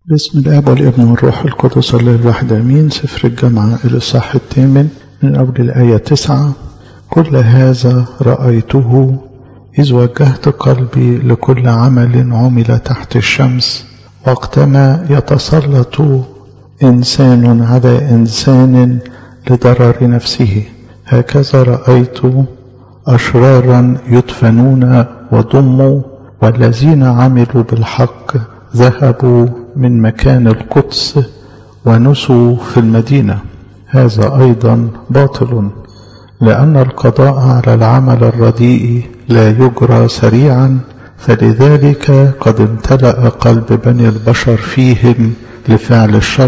بسم الاب والابن والروح القدس الله الواحد امين سفر الجامعه الاصحاح الثامن من اول الايه تسعه كل هذا رايته اذ وجهت قلبي لكل عمل عمل تحت الشمس وقتما يتسلط انسان على انسان لضرر نفسه هكذا رايت اشرارا يدفنون وضموا والذين عملوا بالحق ذهبوا من مكان القدس ونسوا في المدينة هذا أيضا باطل لأن القضاء على العمل الرديء لا يجرى سريعا فلذلك قد امتلأ قلب بني البشر فيهم لفعل الشر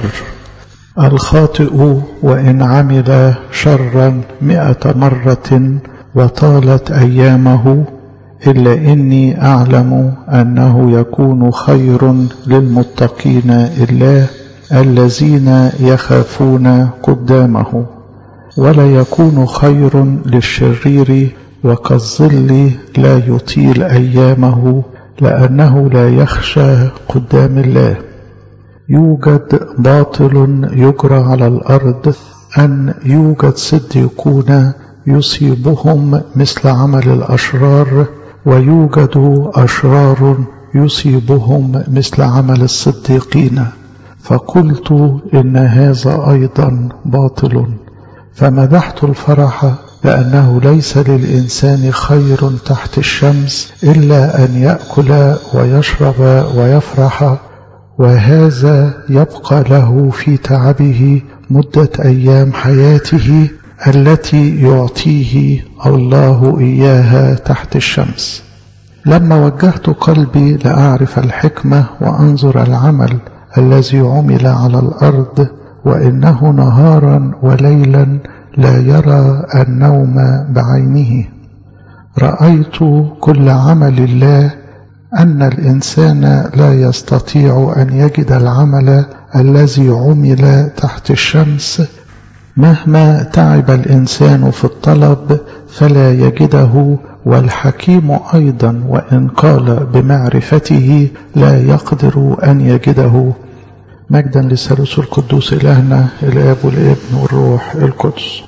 الخاطئ وإن عمل شرا مئة مرة وطالت أيامه إلا إني أعلم أنه يكون خير للمتقين الله الذين يخافون قدامه ولا يكون خير للشرير وكالظل لا يطيل أيامه لأنه لا يخشى قدام الله يوجد باطل يجرى على الأرض أن يوجد صديقون يصيبهم مثل عمل الأشرار ويوجد أشرار يصيبهم مثل عمل الصديقين فقلت إن هذا أيضا باطل فمدحت الفرح لأنه ليس للإنسان خير تحت الشمس إلا أن يأكل ويشرب ويفرح وهذا يبقى له في تعبه مدة أيام حياته التي يعطيه الله إياها تحت الشمس لما وجهت قلبي لأعرف الحكمة وأنظر العمل الذي عمل على الأرض وإنه نهارا وليلا لا يرى النوم بعينه رأيت كل عمل الله أن الإنسان لا يستطيع أن يجد العمل الذي عمل تحت الشمس مهما تعب الإنسان في الطلب فلا يجده والحكيم أيضا وإن قال بمعرفته لا يقدر أن يجده مجدا للثالوث القدوس إلهنا الآب والابن والروح القدس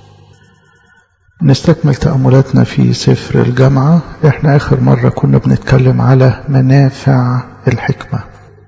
نستكمل تأملاتنا في سفر الجامعة احنا آخر مرة كنا بنتكلم على منافع الحكمة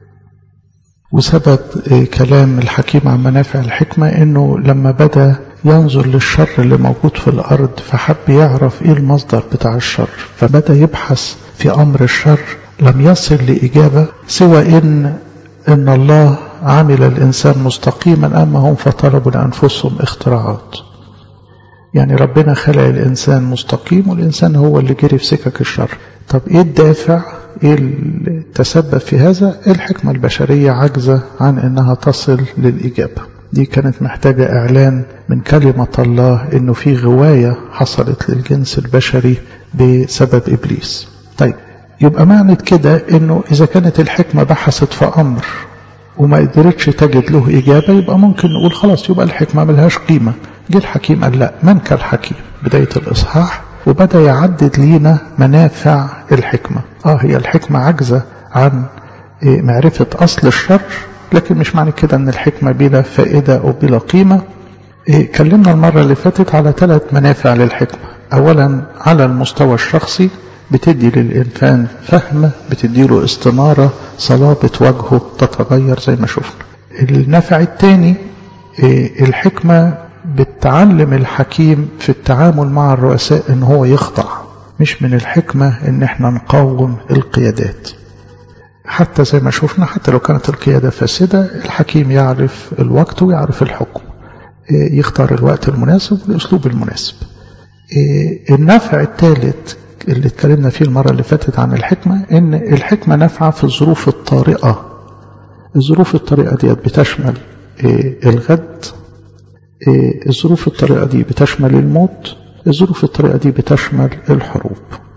وسبب كلام الحكيم عن منافع الحكمة انه لما بدأ ينظر للشر اللي موجود في الارض فحب يعرف ايه المصدر بتاع الشر فبدأ يبحث في امر الشر لم يصل لإجابة سوى ان ان الله عمل الانسان مستقيما اما هم فطلبوا لانفسهم اختراعات يعني ربنا خلق الانسان مستقيم والانسان هو اللي جري في سكك الشر طب ايه الدافع ايه اللي تسبب في هذا الحكمة البشرية عجزة عن انها تصل للإجابة دي كانت محتاجة اعلان من كلمة الله انه في غواية حصلت للجنس البشري بسبب ابليس طيب يبقى معنى كده انه اذا كانت الحكمة بحثت في امر وما قدرتش تجد له اجابة يبقى ممكن نقول خلاص يبقى الحكمة ملهاش قيمة جه الحكيم قال لا من كالحكيم بداية الاصحاح وبدأ يعدد لينا منافع الحكمة آه هي الحكمة عجزة عن معرفة أصل الشر لكن مش معنى كده أن الحكمة بلا فائدة أو بلا قيمة كلمنا المرة اللي فاتت على ثلاث منافع للحكمة أولا على المستوى الشخصي بتدي للإنسان فهم بتدي له استنارة صلابة وجهه تتغير زي ما شفنا النفع الثاني الحكمة بتعلم الحكيم في التعامل مع الرؤساء ان هو يخضع مش من الحكمة ان احنا نقاوم القيادات حتى زي ما شفنا حتى لو كانت القيادة فاسدة الحكيم يعرف الوقت ويعرف الحكم يختار الوقت المناسب والاسلوب المناسب النفع الثالث اللي اتكلمنا فيه المرة اللي فاتت عن الحكمة ان الحكمة نافعة في الظروف الطارئة الظروف الطارئة ديت بتشمل الغد الظروف الطريقة دي بتشمل الموت الظروف الطريقة دي بتشمل الحروب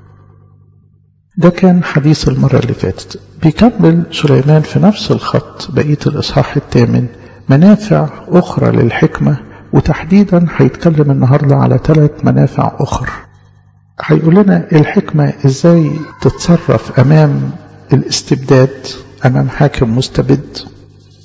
ده كان حديث المرة اللي فاتت بيكمل سليمان في نفس الخط بقية الإصحاح الثامن منافع أخرى للحكمة وتحديدا هيتكلم النهاردة على ثلاث منافع أخرى هيقول لنا الحكمة ازاي تتصرف أمام الاستبداد أمام حاكم مستبد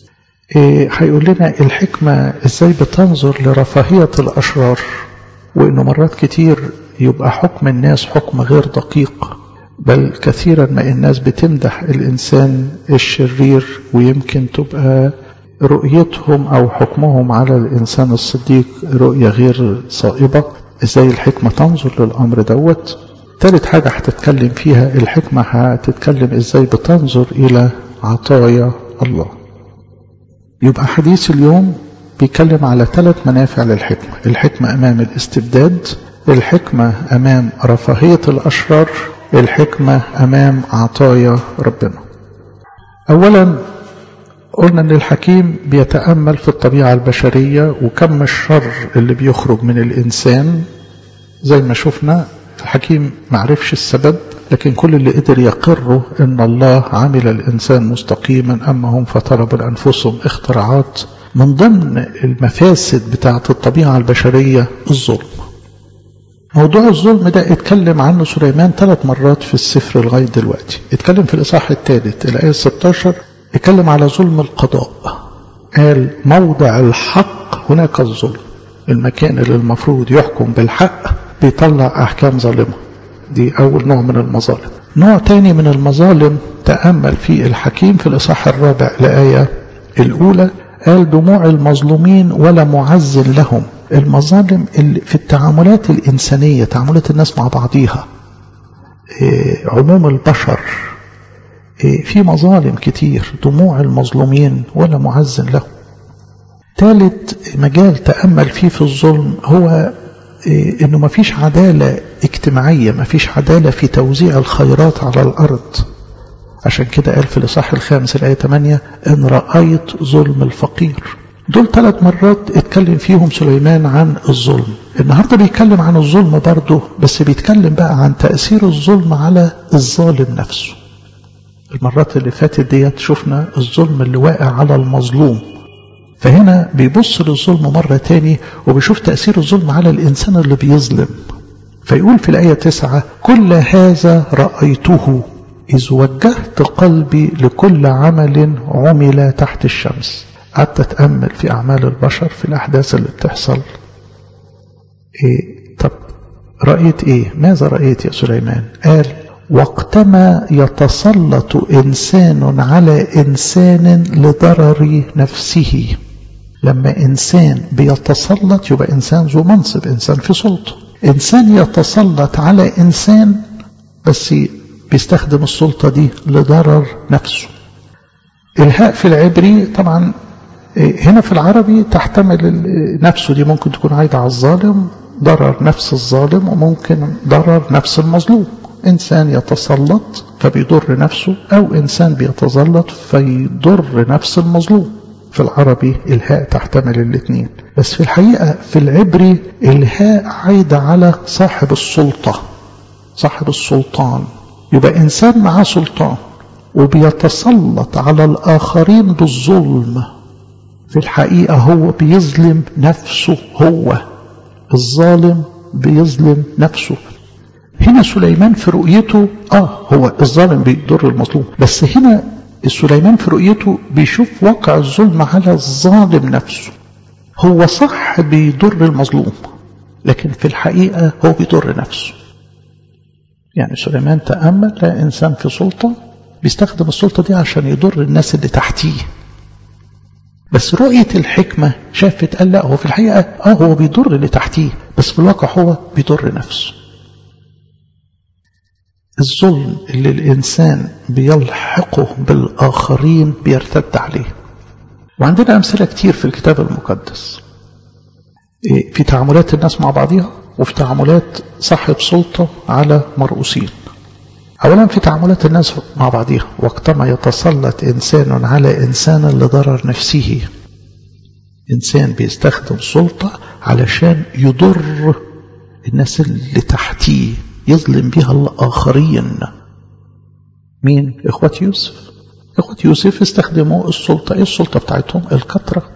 إيه هيقول لنا الحكمة ازاي بتنظر لرفاهية الأشرار وإنه مرات كتير يبقى حكم الناس حكم غير دقيق بل كثيرا ما الناس بتمدح الإنسان الشرير ويمكن تبقى رؤيتهم أو حكمهم على الإنسان الصديق رؤية غير صائبة ازاي الحكمة تنظر للأمر دوت ثالث حاجة هتتكلم فيها الحكمة هتتكلم ازاي بتنظر إلى عطايا الله يبقى حديث اليوم بيتكلم على ثلاث منافع للحكمة الحكمة أمام الاستبداد الحكمة أمام رفاهية الأشرار الحكمة أمام عطايا ربنا أولا قلنا أن الحكيم بيتأمل في الطبيعة البشرية وكم الشر اللي بيخرج من الإنسان زي ما شفنا الحكيم معرفش السبب لكن كل اللي قدر يقره ان الله عمل الانسان مستقيما اما هم فطلبوا لانفسهم اختراعات من ضمن المفاسد بتاعه الطبيعه البشريه الظلم موضوع الظلم ده اتكلم عنه سليمان ثلاث مرات في السفر لغايه دلوقتي اتكلم في الاصحاح الثالث الايه 16 اتكلم على ظلم القضاء قال موضع الحق هناك الظلم المكان اللي المفروض يحكم بالحق بيطلع أحكام ظالمة دي أول نوع من المظالم نوع تاني من المظالم تأمل فيه الحكيم في الإصحاح الرابع الآية الأولى قال دموع المظلومين ولا معز لهم المظالم اللي في التعاملات الإنسانية تعاملات الناس مع بعضيها إيه عموم البشر إيه في مظالم كتير دموع المظلومين ولا معز لهم ثالث مجال تأمل فيه في الظلم هو إيه انه ما فيش عدالة اجتماعية ما فيش عدالة في توزيع الخيرات على الارض عشان كده قال في الاصحاح الخامس الايه 8 ان رايت ظلم الفقير دول ثلاث مرات اتكلم فيهم سليمان عن الظلم النهارده بيتكلم عن الظلم برضه بس بيتكلم بقى عن تاثير الظلم على الظالم نفسه المرات اللي فاتت ديت شفنا الظلم اللي واقع على المظلوم فهنا بيبص للظلم مرة تاني وبيشوف تأثير الظلم على الإنسان اللي بيظلم فيقول في الآية تسعة كل هذا رأيته إذ وجهت قلبي لكل عمل عمل تحت الشمس قعدت أتأمل في أعمال البشر في الأحداث اللي بتحصل إيه طب رأيت إيه ماذا رأيت يا سليمان قال وقتما يتسلط إنسان على إنسان لضرر نفسه لما إنسان بيتسلط يبقى إنسان ذو منصب إنسان في سلطة إنسان يتسلط على إنسان بس بيستخدم السلطة دي لضرر نفسه الهاء في العبري طبعا هنا في العربي تحتمل نفسه دي ممكن تكون عايدة على الظالم ضرر نفس الظالم وممكن ضرر نفس المظلوم إنسان يتسلط فبيضر نفسه أو إنسان بيتسلط فيضر نفس المظلوم في العربي الهاء تحتمل الاثنين بس في الحقيقة في العبري الهاء عايدة على صاحب السلطة صاحب السلطان يبقى إنسان معاه سلطان وبيتسلط على الآخرين بالظلم في الحقيقة هو بيظلم نفسه هو الظالم بيظلم نفسه هنا سليمان في رؤيته اه هو الظالم بيضر المظلوم بس هنا سليمان في رؤيته بيشوف واقع الظلم على الظالم نفسه هو صح بيضر المظلوم لكن في الحقيقة هو بيضر نفسه يعني سليمان تأمل لا إنسان في سلطة بيستخدم السلطة دي عشان يضر الناس اللي تحتيه بس رؤية الحكمة شافت قال لا هو في الحقيقة اه هو بيضر اللي تحتيه بس في الواقع هو بيضر نفسه الظلم اللي الإنسان بيلحقه بالآخرين بيرتد عليه وعندنا أمثلة كتير في الكتاب المقدس في تعاملات الناس مع بعضها وفي تعاملات صاحب سلطة على مرؤوسين أولا في تعاملات الناس مع بعضها وقتما يتسلط إنسان على إنسان لضرر نفسه إنسان بيستخدم سلطة علشان يضر الناس اللي تحتيه يظلم بها الآخرين مين؟ إخوة يوسف إخوة يوسف استخدموا السلطة إيه السلطة بتاعتهم؟ الكترة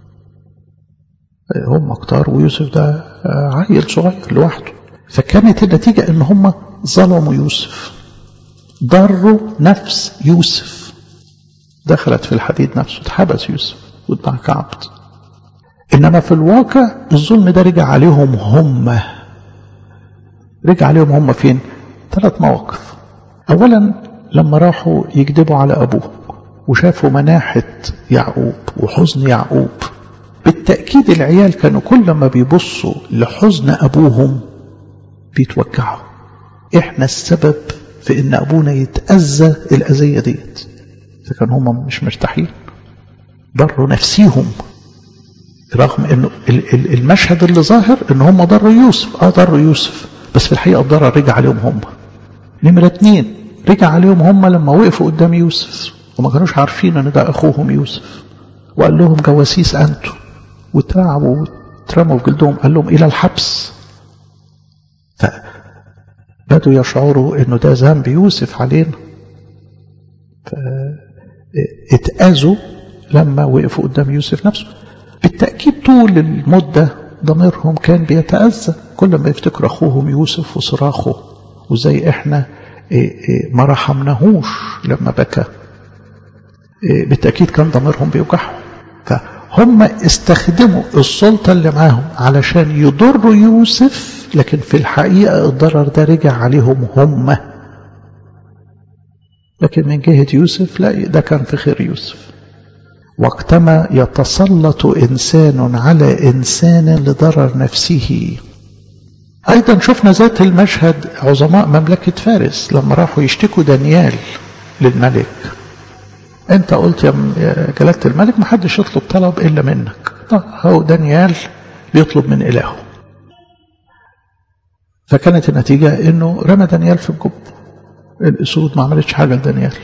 هم كتار ويوسف ده عيل صغير لوحده فكانت النتيجة إن هم ظلموا يوسف ضروا نفس يوسف دخلت في الحديد نفسه اتحبس يوسف واتباع كعبد إنما في الواقع الظلم ده رجع عليهم هم رجع عليهم هم فين ثلاث مواقف أولا لما راحوا يكذبوا على أبوه وشافوا مناحة يعقوب وحزن يعقوب بالتأكيد العيال كانوا كل ما بيبصوا لحزن أبوهم بيتوجعوا إحنا السبب في إن أبونا يتأذى الأذية ديت فكان هم مش مرتاحين ضروا نفسيهم رغم انه المشهد اللي ظاهر ان هم ضروا يوسف اه ضروا يوسف بس في الحقيقه الضرر رجع عليهم هم نمره اتنين رجع عليهم هم لما وقفوا قدام يوسف وما كانوش عارفين ان ده اخوهم يوسف وقال لهم جواسيس انتم وترعبوا وترموا في جلدهم قال لهم الى الحبس فبدوا يشعروا انه ده ذنب يوسف علينا اتأذوا لما وقفوا قدام يوسف نفسه بالتأكيد طول المدة ضميرهم كان بيتأذى كل ما يفتكروا أخوهم يوسف وصراخه وزي إحنا ما رحمناهوش لما بكى بالتأكيد كان ضميرهم بيوجعهم فهم استخدموا السلطة اللي معاهم علشان يضروا يوسف لكن في الحقيقة الضرر ده رجع عليهم هم لكن من جهة يوسف لا ده كان في خير يوسف وقتما يتسلط إنسان على إنسان لضرر نفسه أيضا شفنا ذات المشهد عظماء مملكة فارس لما راحوا يشتكوا دانيال للملك أنت قلت يا جلالة الملك ما حدش يطلب طلب إلا منك هو دانيال بيطلب من إلهه فكانت النتيجة أنه رمى دانيال في الجب الأسود ما عملتش حاجة لدانيال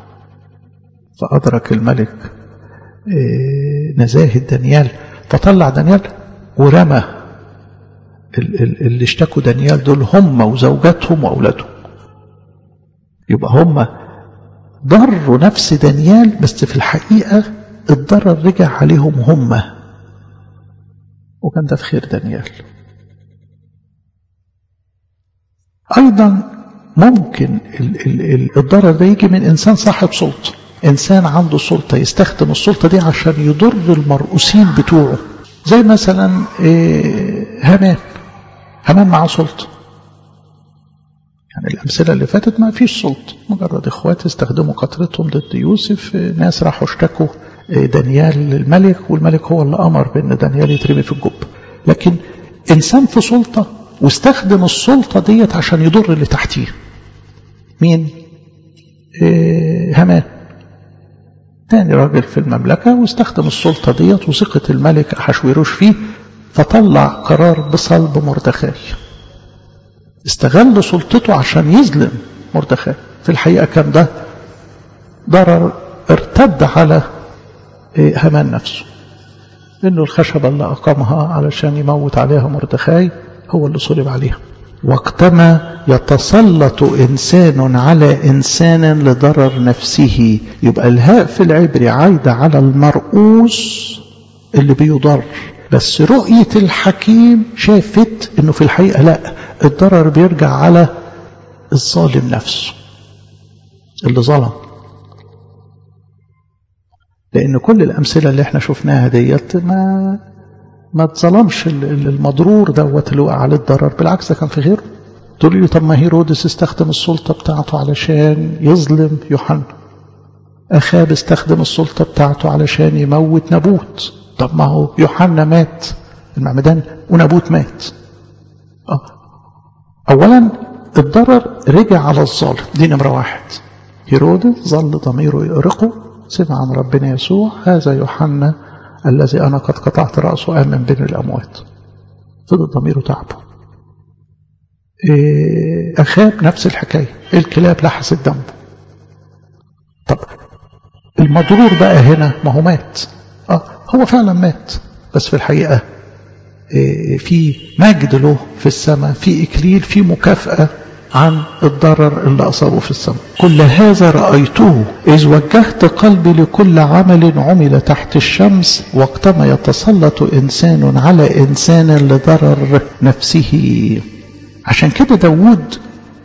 فأدرك الملك نزاهة دانيال فطلع دانيال ورمى اللي اشتكوا دانيال دول هم وزوجاتهم وأولادهم يبقى هم ضروا نفس دانيال بس في الحقيقة الضرر رجع عليهم هم وكان ده في خير دانيال أيضا ممكن الضرر ده يجي من إنسان صاحب سلطة إنسان عنده سلطة يستخدم السلطة دي عشان يضر المرؤوسين بتوعه زي مثلا هامان هامان معاه سلطة يعني الأمثلة اللي فاتت ما فيش سلطة مجرد إخوات استخدموا قطرتهم ضد يوسف ناس راحوا اشتكوا دانيال للملك والملك هو اللي أمر بأن دانيال يترمي في الجب لكن إنسان في سلطة واستخدم السلطة ديت عشان يضر اللي تحتيه مين؟ إيه هامان تاني راجل في المملكة واستخدم السلطة ديت وثقة الملك أحشويروش فيه فطلع قرار بصلب مردخاي استغل سلطته عشان يظلم مردخاي في الحقيقة كان ده ضرر ارتد على هامان نفسه انه الخشبة اللي اقامها علشان يموت عليها مردخاي هو اللي صلب عليها وقتما يتسلط إنسان على إنسان لضرر نفسه يبقى الهاء في العبري عايدة على المرؤوس اللي بيضر بس رؤية الحكيم شافت انه في الحقيقة لا الضرر بيرجع على الظالم نفسه اللي ظلم لان كل الامثله اللي احنا شفناها ديت ما ما اتظلمش المضرور دوت اللي وقع عليه الضرر بالعكس ده كان في غيره تقول لي طب ما هيرودس استخدم السلطه بتاعته علشان يظلم يوحنا اخاب استخدم السلطه بتاعته علشان يموت نابوت طب ما هو يوحنا مات المعمدان ونابوت مات أه. اولا الضرر رجع على الظالم دي نمره واحد هيرودس ظل ضميره يؤرقه سمع عن ربنا يسوع هذا يوحنا الذي أنا قد قطعت رأسه آمن بين الأموات فضل ضميره تعبه إيه أخاب نفس الحكاية الكلاب لحست دمه طب المضرور بقى هنا ما هو مات آه هو فعلا مات بس في الحقيقة إيه في مجد له في السماء في إكليل في مكافأة عن الضرر اللي أصابه في السماء كل هذا رأيته إذ وجهت قلبي لكل عمل عمل تحت الشمس وقتما يتسلط إنسان على إنسان لضرر نفسه عشان كده داود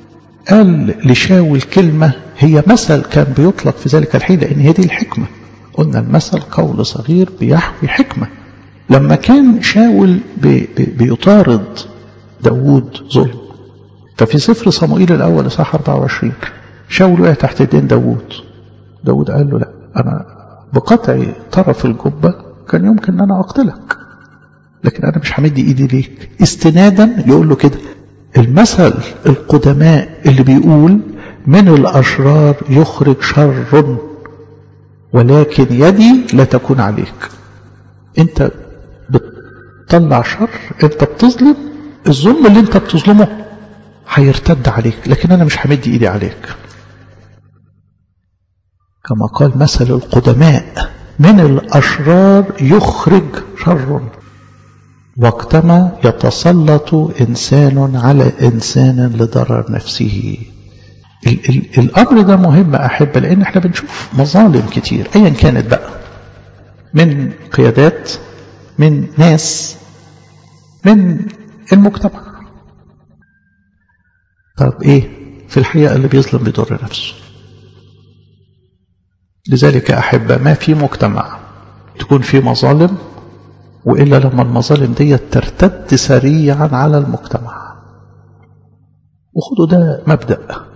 قال لشاول كلمة هي مثل كان بيطلق في ذلك الحين لأن هي دي الحكمة قلنا المثل قول صغير بيحوي حكمة لما كان شاول بي بي بيطارد داوود ظلم ففي سفر صموئيل الأول إصحاح 24 شاول وقع تحت ايدين داوود داوود قال له لا أنا بقطع طرف الجبة كان يمكن أن أنا أقتلك لكن أنا مش همد إيدي ليك استنادا يقول له كده المثل القدماء اللي بيقول من الأشرار يخرج شر ولكن يدي لا تكون عليك انت بتطلع شر انت بتظلم الظلم اللي انت بتظلمه هيرتد عليك لكن انا مش همد ايدي عليك كما قال مثل القدماء من الاشرار يخرج شر وقتما يتسلط انسان على انسان لضرر نفسه ال ال الامر ده مهم احب لان احنا بنشوف مظالم كتير ايا كانت بقى من قيادات من ناس من المجتمع طب ايه في الحقيقه اللي بيظلم بيضر نفسه لذلك احب ما في مجتمع تكون في مظالم والا لما المظالم دي ترتد سريعا على المجتمع وخدوا ده مبدا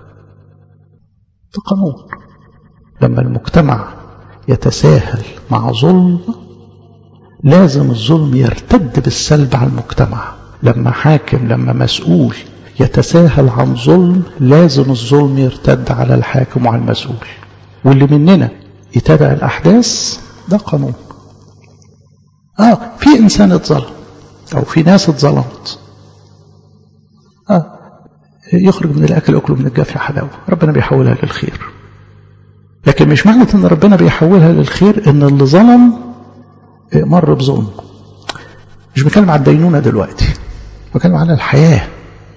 ده قانون لما المجتمع يتساهل مع ظلم لازم الظلم يرتد بالسلب على المجتمع لما حاكم لما مسؤول يتساهل عن ظلم لازم الظلم يرتد على الحاكم وعلى المسؤول واللي مننا يتابع الأحداث ده قانون آه في إنسان اتظلم أو في ناس اتظلمت آه يخرج من الأكل أكله من الجافية حلاوة ربنا بيحولها للخير لكن مش معنى ان ربنا بيحولها للخير ان اللي ظلم مر بظلم مش بتكلم على الدينونة دلوقتي بتكلم على الحياة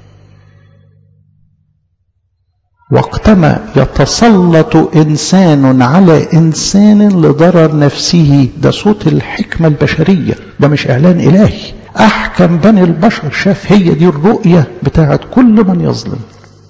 وقتما يتسلط إنسان على إنسان لضرر نفسه ده صوت الحكمة البشرية ده مش إعلان إلهي أحكم بني البشر شاف هي دي الرؤية بتاعت كل من يظلم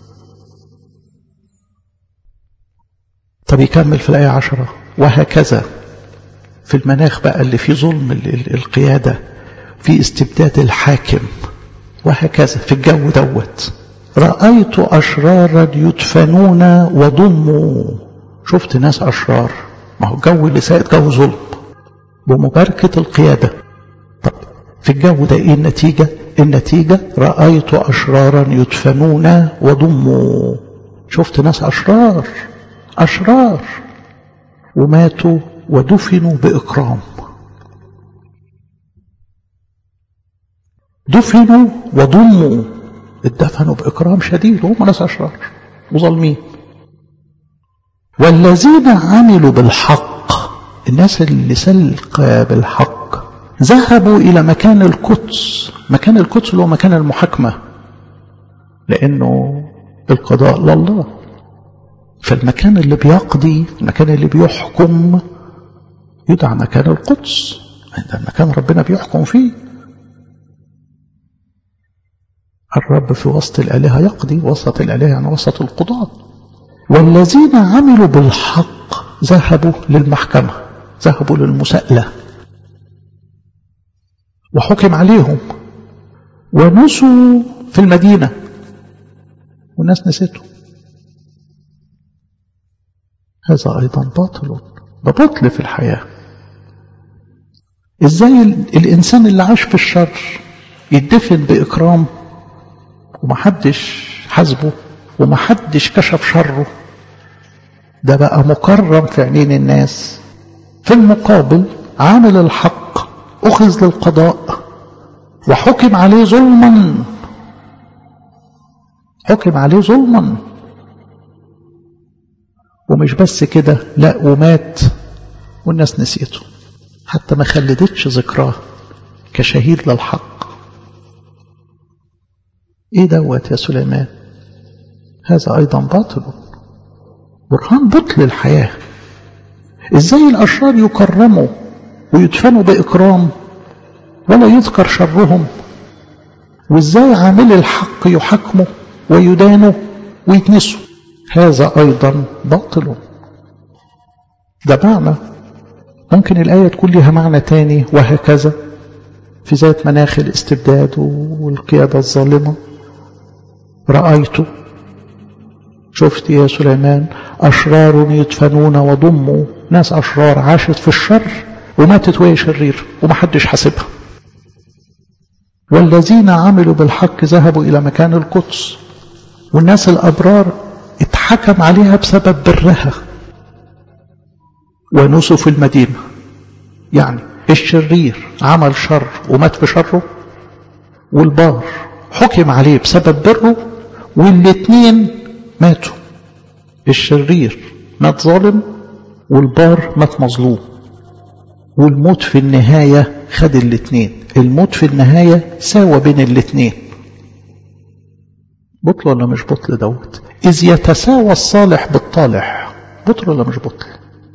طب يكمل في الآية عشرة وهكذا في المناخ بقى اللي فيه ظلم القيادة في استبداد الحاكم وهكذا في الجو دوت رأيت أشرارا يدفنون وضموا شفت ناس أشرار ما هو الجو اللي سائد جو ظلم بمباركة القيادة طب في الجو ده ايه النتيجة النتيجة رأيت أشرارا يدفنون وضموا شفت ناس أشرار أشرار وماتوا ودفنوا بإكرام دفنوا وضموا اتدفنوا بإكرام شديد وهم ناس أشرار وظالمين والذين عملوا بالحق الناس اللي سلق بالحق ذهبوا إلى مكان القدس مكان القدس اللي هو مكان المحاكمة لأنه القضاء لله فالمكان اللي بيقضي المكان اللي بيحكم يدعى مكان القدس ده المكان ربنا بيحكم فيه الرب في وسط الآلهة يقضي وسط الآلهة يعني وسط القضاة والذين عملوا بالحق ذهبوا للمحكمة ذهبوا للمساءلة وحكم عليهم ونسوا في المدينة والناس نسيته هذا أيضا باطل ده بطل في الحياة إزاي الإنسان اللي عاش في الشر يدفن بإكرام ومحدش حاسبه ومحدش كشف شره ده بقى مكرم في عينين الناس في المقابل عامل الحق أخذ للقضاء وحكم عليه ظلما حكم عليه ظلما ومش بس كده لا ومات والناس نسيته حتى ما خلدتش ذكراه كشهيد للحق ايه دوت يا سليمان هذا ايضا باطل برهان بطل الحياة ازاي الاشرار يكرموا ويدفنوا باكرام ولا يذكر شرهم وازاي عامل الحق يحكموا ويدانوا ويتنسوا هذا ايضا باطل ده معنى ممكن الآية تكون لها معنى تاني وهكذا في ذات مناخ الاستبداد والقيادة الظالمة رأيت شفت يا سليمان أشرار يدفنون وضموا ناس أشرار عاشت في الشر وماتت وهي شرير ومحدش حاسبها والذين عملوا بالحق ذهبوا إلى مكان القدس والناس الأبرار اتحكم عليها بسبب برها ونسوا في المدينة يعني الشرير عمل شر ومات في شره والبار حكم عليه بسبب بره والاثنين ماتوا الشرير مات ظالم والبار مات مظلوم والموت في النهاية خد الاثنين الموت في النهاية ساوى بين الاثنين بطل ولا مش بطل دوت إذ يتساوى الصالح بالطالح بطل ولا مش بطل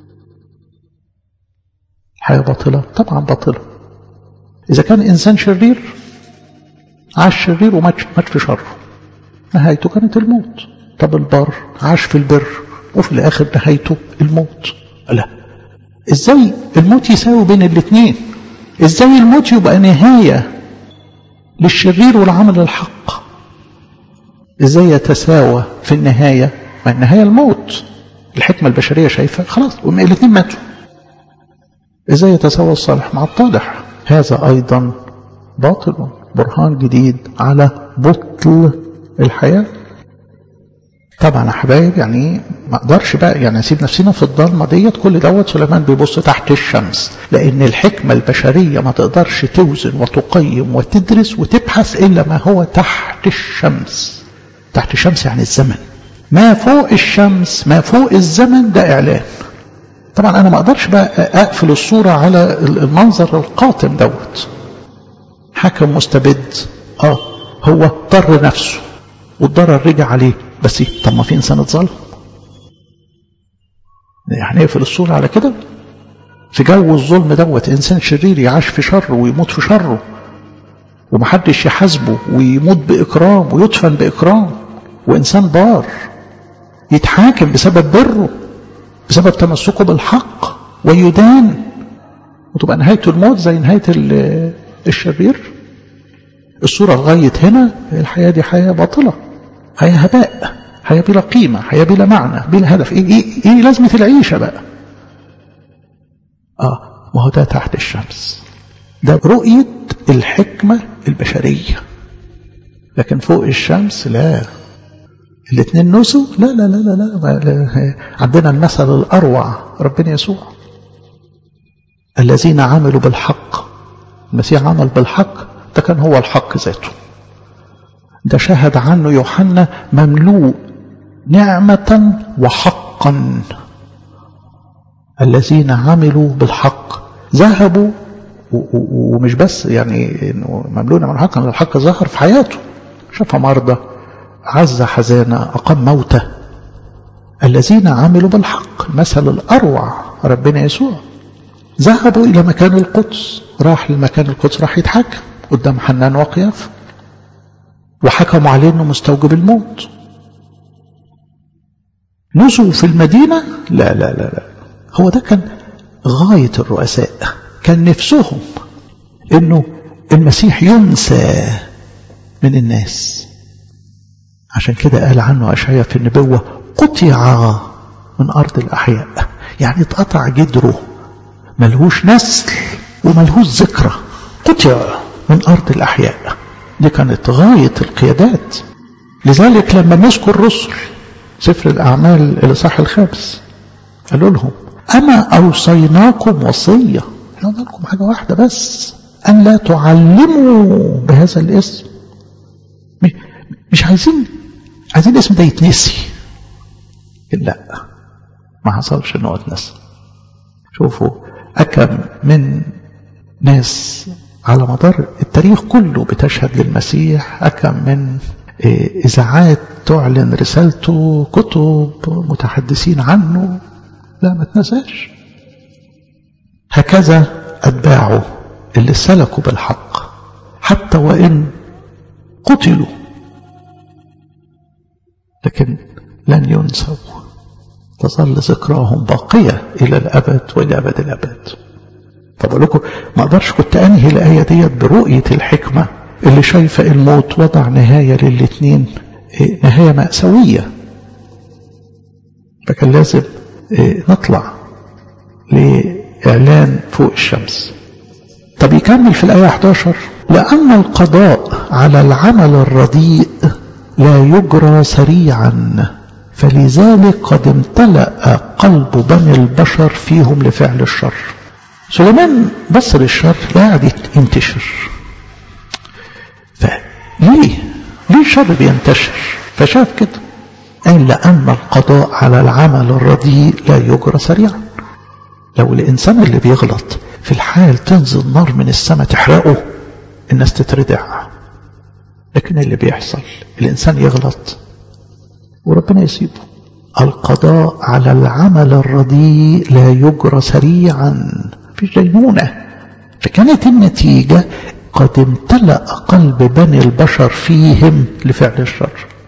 حياة باطلة طبعا باطلة إذا كان إنسان شرير عاش شرير ومات مات في شره نهايته كانت الموت طب البر عاش في البر وفي الآخر نهايته الموت لا إزاي الموت يساوي بين الاثنين إزاي الموت يبقى نهاية للشرير والعمل الحق إزاي يتساوى في النهاية ما النهاية الموت الحكمة البشرية شايفة خلاص الاثنين ماتوا إزاي يتساوى الصالح مع الطالح هذا أيضا باطل برهان جديد على بطل الحياة طبعا يا حبايب يعني ما اقدرش بقى يعني اسيب نفسنا في الضلمه ديت كل دوت سليمان بيبص تحت الشمس لان الحكمه البشريه ما تقدرش توزن وتقيم وتدرس وتبحث الا ما هو تحت الشمس تحت الشمس يعني الزمن ما فوق الشمس ما فوق الزمن ده اعلان طبعا انا ما اقدرش بقى اقفل الصوره على المنظر القاتم دوت حكم مستبد اه هو ضر نفسه والضرر رجع عليه بس طب ما في انسان اتظلم يعني نقفل الصورة على كده في جو الظلم دوت انسان شرير يعيش في شر ويموت في شره ومحدش يحاسبه ويموت بإكرام ويدفن بإكرام وإنسان بار يتحاكم بسبب بره بسبب تمسكه بالحق ويدان وتبقى نهايته الموت زي نهاية الشرير الصورة لغاية هنا الحياة دي حياة باطلة حياة هباء حياة بلا قيمة حياة بلا معنى بلا هدف إيه, إيه, إيه لازمة العيشة بقى آه ما هو ده تحت الشمس ده رؤية الحكمة البشرية لكن فوق الشمس لا الاثنين نسوا لا لا لا لا, لا, لا. عندنا المثل الأروع ربنا يسوع الذين عملوا بالحق المسيح عمل بالحق ده كان هو الحق ذاته ده شهد عنه يوحنا مملوء نعمة وحقا الذين عملوا بالحق ذهبوا ومش بس يعني انه مملوء نعمة وحقا الحق ظهر في حياته شاف مرضى عز حزانة أقام موتى الذين عملوا بالحق المثل الأروع ربنا يسوع ذهبوا إلى مكان القدس راح لمكان القدس راح يتحكم قدام حنان وقياف وحكموا عليه انه مستوجب الموت نزلوا في المدينة لا لا لا لا هو ده كان غاية الرؤساء كان نفسهم انه المسيح ينسى من الناس عشان كده قال عنه أشعياء في النبوة قطع من أرض الأحياء يعني اتقطع جدره ملهوش نسل وملهوش ذكرى قطع من أرض الأحياء دي كانت غاية القيادات لذلك لما مسكوا الرسل سفر الأعمال الإصحاح الخامس قالوا لهم أما أوصيناكم وصية احنا قلنا لكم حاجة واحدة بس أن لا تعلموا بهذا الاسم مش عايزين عايزين الاسم ده يتنسي لا ما حصلش ان هو اتنسى شوفوا أكم من ناس على مدار التاريخ كله بتشهد للمسيح أكم من إذاعات تعلن رسالته كتب متحدثين عنه لا ما تنساش هكذا أتباعه اللي سلكوا بالحق حتى وإن قتلوا لكن لن ينسوا تظل ذكراهم باقية إلى الأبد وإلى أبد الأبد طب اقول لكم ما اقدرش كنت انهي الايه ديت برؤيه الحكمه اللي شايفه الموت وضع نهايه للاثنين نهايه ماساويه فكان لازم نطلع لاعلان فوق الشمس طب يكمل في الايه 11 لان القضاء على العمل الرديء لا يجرى سريعا فلذلك قد امتلأ قلب بني البشر فيهم لفعل الشر سليمان بص للشر لا قاعد ينتشر فليه ليه الشر بينتشر فشاف كده أي لأن القضاء على العمل الرديء لا يجرى سريعا لو الإنسان اللي بيغلط في الحال تنزل نار من السماء تحرقه الناس تتردع لكن اللي بيحصل الإنسان يغلط وربنا يسيبه القضاء على العمل الرديء لا يجرى سريعا في دينونة فكانت النتيجة قد امتلأ قلب بني البشر فيهم لفعل الشر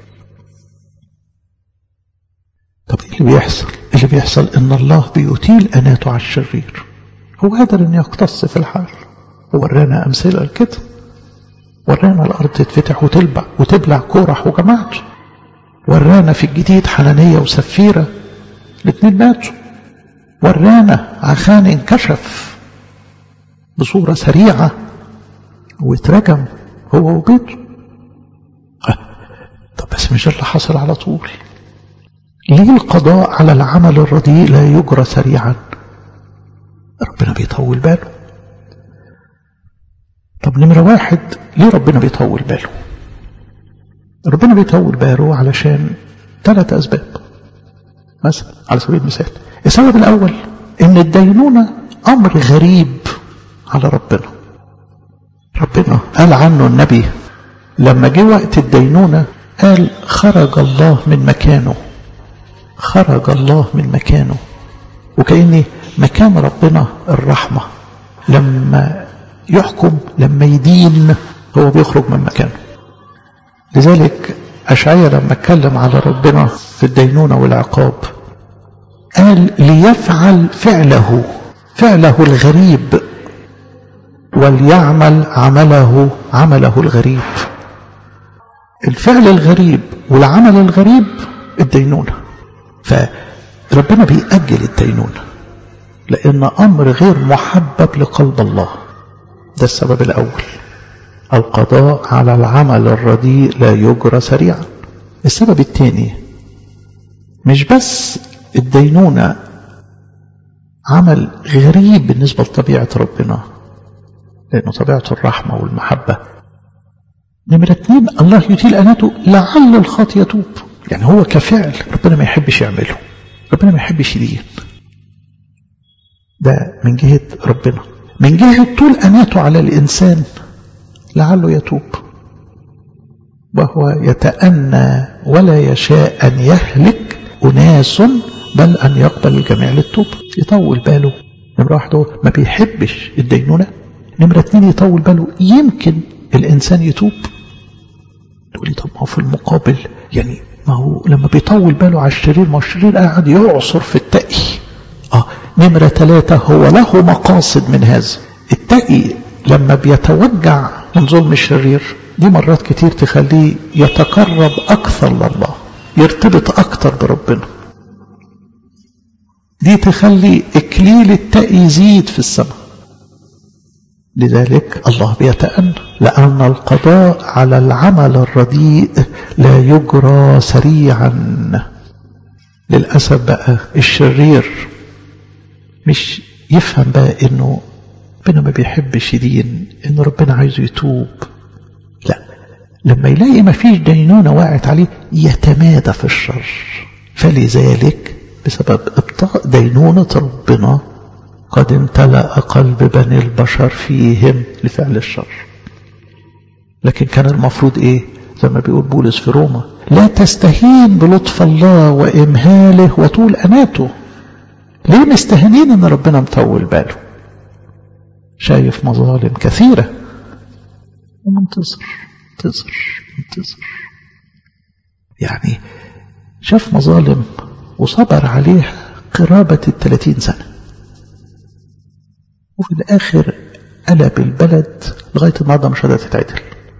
طب ايه اللي بيحصل اللي بيحصل ان الله بيطيل اناته على الشرير هو قادر ان يقتص في الحال وورانا امثله لكده ورانا الارض تتفتح وتلبع وتبلع كورح وجماعته ورانا في الجديد حنانية وسفيرة الاثنين ماتوا ورانا عخان انكشف بصورة سريعة واترجم هو وبيته أه. طب بس مش اللي حصل على طول ليه القضاء على العمل الرديء لا يجرى سريعا ربنا بيطول باله طب نمرة واحد ليه ربنا بيطول باله ربنا بيطول باله علشان ثلاث أسباب مثلا على سبيل المثال السبب الأول إن الدينونة أمر غريب على ربنا ربنا قال عنه النبي لما جه وقت الدينونة قال خرج الله من مكانه خرج الله من مكانه وكأن مكان ربنا الرحمة لما يحكم لما يدين هو بيخرج من مكانه لذلك أشعية لما اتكلم على ربنا في الدينونة والعقاب قال ليفعل فعله فعله الغريب وليعمل عمله عمله الغريب الفعل الغريب والعمل الغريب الدينونة فربنا بيأجل الدينونة لأن أمر غير محبب لقلب الله ده السبب الأول القضاء على العمل الرديء لا يجرى سريعا السبب الثاني مش بس الدينونة عمل غريب بالنسبة لطبيعة ربنا لأنه طبيعة الرحمة والمحبة نمرة اثنين الله يطيل أناته لعل الخاطئ يتوب يعني هو كفعل ربنا ما يحبش يعمله ربنا ما يحبش يدين ده من جهة ربنا من جهة طول أناته على الإنسان لعله يتوب وهو يتأنى ولا يشاء أن يهلك أناس بل أن يقبل الجميع للتوب يطول باله نمرة واحدة ما بيحبش الدينونة نمرة اتنين يطول باله يمكن الإنسان يتوب تقولي طب ما هو في المقابل يعني ما هو لما بيطول باله على الشرير ما هو الشرير قاعد يعصر في التقي اه نمرة ثلاثة هو له مقاصد من هذا التقي لما بيتوجع من ظلم الشرير دي مرات كتير تخليه يتقرب أكثر لله يرتبط أكثر بربنا دي تخلي إكليل التقي يزيد في السماء لذلك الله بيتأنى لأن القضاء على العمل الرديء لا يجرى سريعا للأسف بقى الشرير مش يفهم بقى انه ربنا ما بيحبش يدين ان ربنا عايزه يتوب لا لما يلاقي ما فيش دينونة واقعت عليه يتمادى في الشر فلذلك بسبب ابطاء دينونة ربنا قد امتلأ قلب بني البشر فيهم لفعل الشر لكن كان المفروض ايه زي ما بيقول بولس في روما لا تستهين بلطف الله وإمهاله وطول أناته ليه مستهنين ان ربنا مطول باله شايف مظالم كثيرة ومنتظر منتظر منتظر يعني شاف مظالم وصبر عليها قرابة الثلاثين سنة وفي الآخر قلب البلد لغاية النهارده مش قادرة تتعدل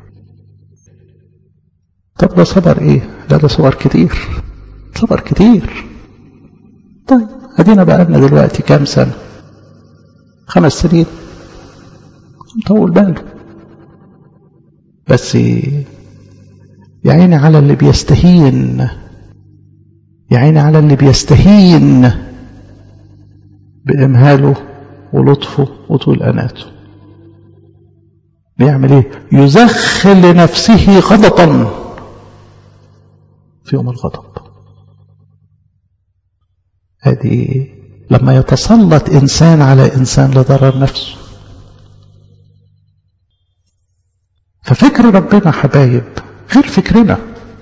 طب ده صبر ايه؟ لا ده صبر كتير صبر كتير طيب ادينا بقى لنا دلوقتي كام سنة خمس سنين مطول باله بس يا عيني على اللي بيستهين يا عيني على اللي بيستهين بإمهاله ولطفه وطول أناته بيعمل ايه يزخل لنفسه غضبا في يوم الغضب هذه لما يتسلط إنسان على إنسان لضرر نفسه ففكر ربنا حبايب غير فكرنا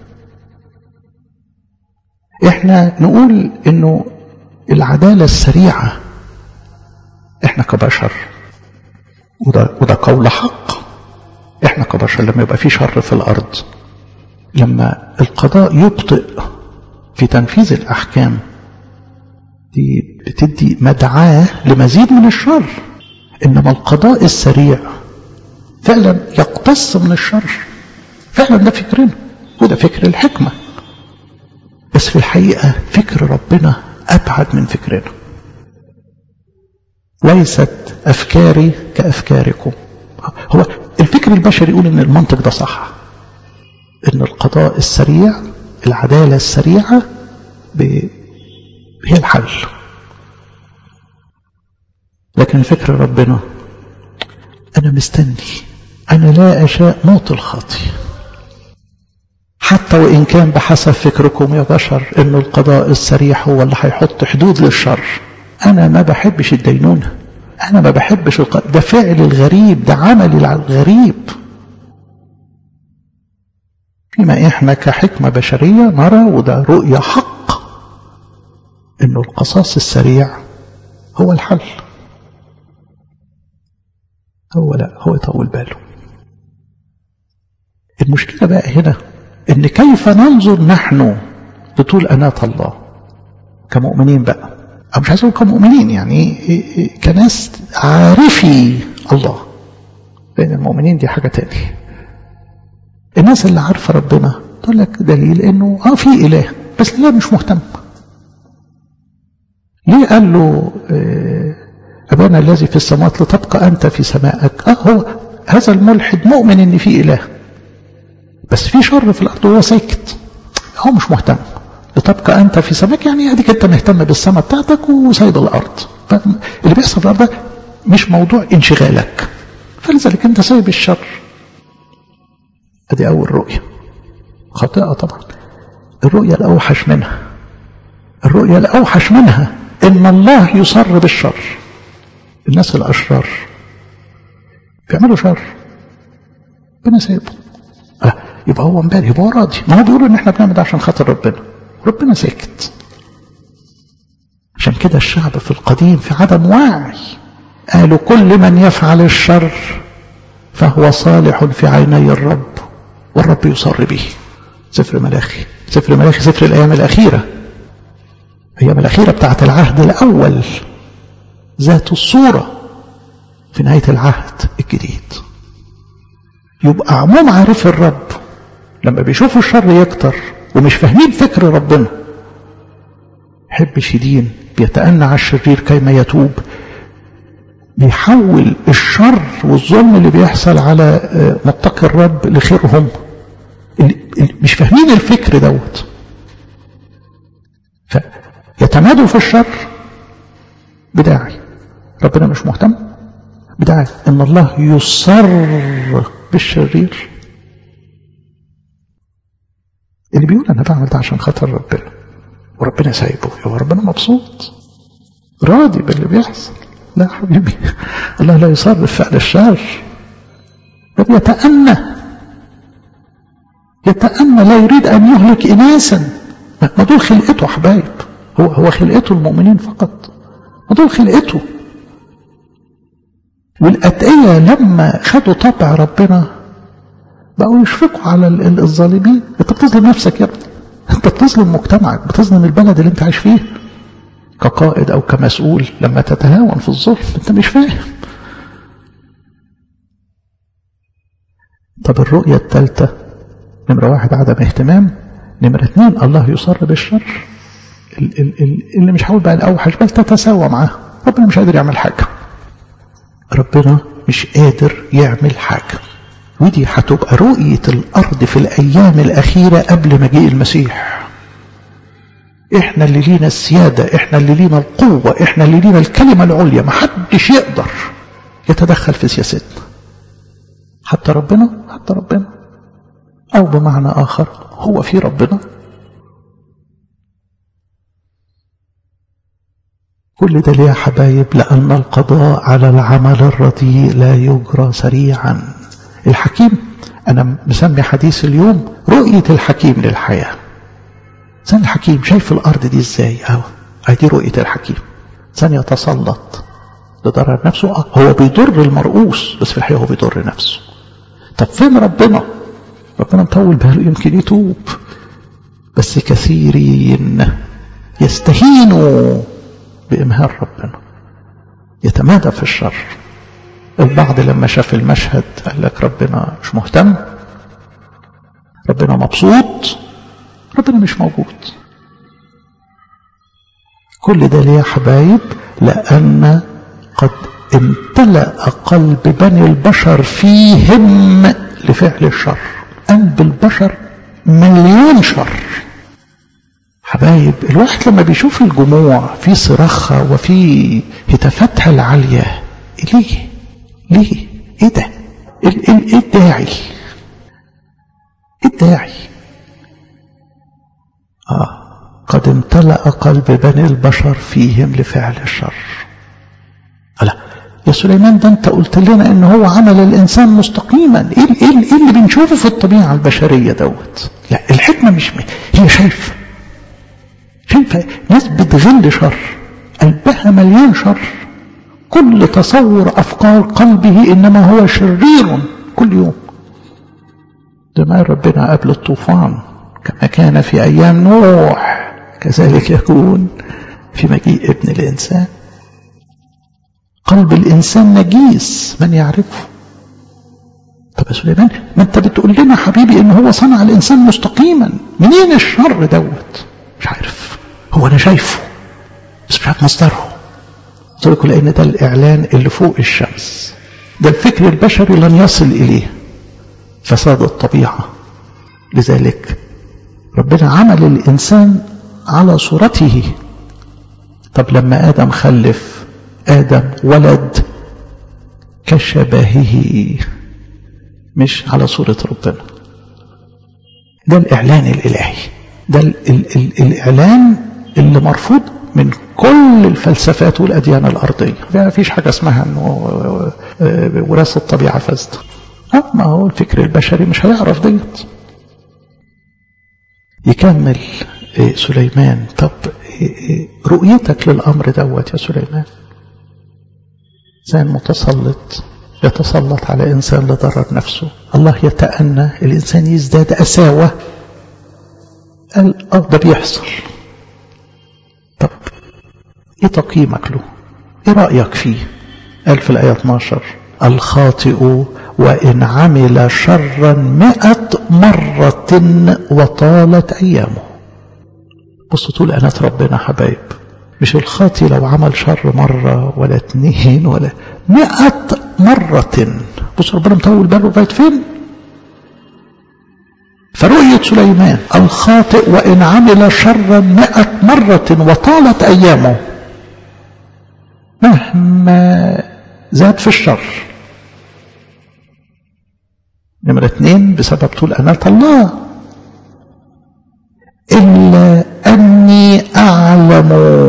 احنا نقول انه العدالة السريعة احنا كبشر وده, وده قول حق احنا كبشر لما يبقى في شر في الارض لما القضاء يبطئ في تنفيذ الاحكام دي بتدي مدعاة لمزيد من الشر انما القضاء السريع فعلا يقتص من الشر فعلا ده فكرنا وده فكر الحكمة بس في الحقيقة فكر ربنا أبعد من فكرنا ليست أفكاري كأفكاركم هو الفكر البشري يقول إن المنطق ده صح إن القضاء السريع العدالة السريعة هي الحل لكن فكر ربنا أنا مستني أنا لا أشاء موت الخاطئ حتى وإن كان بحسب فكركم يا بشر إن القضاء السريع هو اللي هيحط حدود للشر أنا ما بحبش الدينونة أنا ما بحبش القضاء ده فعل الغريب ده عمل الغريب فيما إحنا كحكمة بشرية نرى وده رؤية حق إنه القصاص السريع هو الحل هو لا هو يطول باله المشكلة بقى هنا ان كيف ننظر نحن بطول أناة الله كمؤمنين بقى أو مش عايز أقول كمؤمنين يعني كناس عارفي الله لأن المؤمنين دي حاجة تانية الناس اللي عارفة ربنا تقول لك دليل انه اه في اله بس الاله مش مهتم ليه قال له آه أبانا الذي في السماوات لتبقى أنت في سمائك آه هو هذا الملحد مؤمن إن في إله بس في شر في الأرض وهو ساكت هو مش مهتم لتبقى أنت في سمائك يعني أديك أنت مهتم بالسماء بتاعتك وسايب الأرض اللي بيحصل في الأرض مش موضوع انشغالك فلذلك أنت سايب الشر أدي أول رؤية خاطئة طبعا الرؤية الأوحش منها الرؤية الأوحش منها إن الله يصر بالشر الناس الأشرار بيعملوا شر ربنا سايبه آه يبقى هو مبالي يبقى هو راضي ما هو بيقولوا ان احنا بنعمل ده عشان خاطر ربنا ربنا ساكت عشان كده الشعب في القديم في عدم وعي قالوا كل من يفعل الشر فهو صالح في عيني الرب والرب يصر به سفر ملاخي سفر ملاخي سفر الأيام الأخيرة الأيام الأخيرة بتاعت العهد الأول ذات الصورة في نهاية العهد الجديد يبقى عموم عارف الرب لما بيشوفوا الشر يكتر ومش فاهمين فكر ربنا حب شديد بيتأنى على الشرير كيما يتوب بيحول الشر والظلم اللي بيحصل على متقي الرب لخيرهم اللي مش فاهمين الفكر دوت فيتمادوا في الشر بداعي ربنا مش مهتم بداعي ان الله يصر بالشرير اللي بيقول انا بعمل ده عشان خاطر ربنا وربنا سايبه يبقى ربنا مبسوط راضي باللي بيحصل لا حبيبي الله لا يصر بفعل الشر بل يتأنى يتأنى لا يريد أن يهلك إناسا ما دول خلقته حبايب هو هو خلقته المؤمنين فقط ما دول خلقته والأتقية لما خدوا طبع ربنا بقوا يشفقوا على الظالمين انت بتظلم نفسك يا ابني انت بتظلم مجتمعك بتظلم البلد اللي انت عايش فيه كقائد أو كمسؤول لما تتهاون في الظلم أنت مش فاهم طب الرؤية الثالثة نمرة واحد عدم اهتمام نمرة اثنين الله يصر بالشر ال- ال- ال- اللي مش هقول بقى الأوحش بل تتساوى معاه ربنا مش قادر يعمل حاجة ربنا مش قادر يعمل حاجة ودي هتبقى رؤية الأرض في الأيام الأخيرة قبل مجيء المسيح احنا اللي لينا السيادة احنا اللي لينا القوة احنا اللي لينا الكلمة العليا محدش يقدر يتدخل في سياستنا حتى ربنا حتى ربنا أو بمعنى آخر هو في ربنا كل ده ليه يا حبايب لأن القضاء على العمل الرديء لا يجرى سريعا الحكيم أنا مسمي حديث اليوم رؤية الحكيم للحياة إنسان الحكيم شايف الأرض دي إزاي أهو دي رؤية الحكيم إنسان يتسلط لضرر نفسه آه هو بيضر المرؤوس بس في الحقيقة هو بيضر نفسه طب فين ربنا ربنا مطول باله يمكن يتوب بس كثيرين يستهينوا بإمهال ربنا يتمادى في الشر البعض لما شاف المشهد قال لك ربنا مش مهتم ربنا مبسوط ربنا مش موجود كل ده ليه يا حبايب لأن قد امتلأ قلب بني البشر فيهم لفعل الشر قلب البشر مليون شر حبايب الواحد لما بيشوف الجموع في صراخها وفي هتافاتها العالية ليه ليه ايه ده ايه الداعي ايه الداعي اه قد امتلأ قلب بني البشر فيهم لفعل الشر لا يا سليمان ده انت قلت لنا ان هو عمل الانسان مستقيما ايه ايه ايه اللي بنشوفه في الطبيعه البشريه دوت لا الحكمه مش هي شايفه شايفه ناس بتغل شر قلبها مليان شر كل تصور افكار قلبه انما هو شرير كل يوم ده ما ربنا قبل الطوفان كما كان في ايام نوح كذلك يكون في مجيء ابن الانسان قلب الإنسان نجيس من يعرفه طب يا سليمان ما انت بتقول لنا حبيبي ان هو صنع الانسان مستقيما منين الشر دوت مش عارف هو انا شايفه بس مش عارف مصدره قلت لكم لان ده الاعلان اللي فوق الشمس ده الفكر البشري لن يصل اليه فساد الطبيعه لذلك ربنا عمل الانسان على صورته طب لما ادم خلف آدم ولد كشبهه مش على صورة ربنا ده الإعلان الإلهي ده ال ال ال الإعلان اللي مرفوض من كل الفلسفات والأديان الأرضية ما فيش حاجة اسمها أنه وراثة الطبيعة فاسدة ما هو الفكر البشري مش هيعرف ديت يكمل سليمان طب رؤيتك للأمر دوت يا سليمان إنسان متسلط يتسلط على إنسان لضرر نفسه الله يتأنى الإنسان يزداد أساوة قال آه ده بيحصل طب إيه تقييمك له إيه رأيك فيه قال في الآية 12 الخاطئ وإن عمل شرا مئة مرة وطالت أيامه بصوا طول أنات ربنا حبايب مش الخاطي لو عمل شر مرة ولا اتنين ولا مئة مرة بص ربنا مطول باله لغاية فين فرؤية سليمان الخاطئ وإن عمل شرا مئة مرة وطالت أيامه مهما زاد في الشر نمرة اثنين بسبب طول أناة الله إلا أني أعلم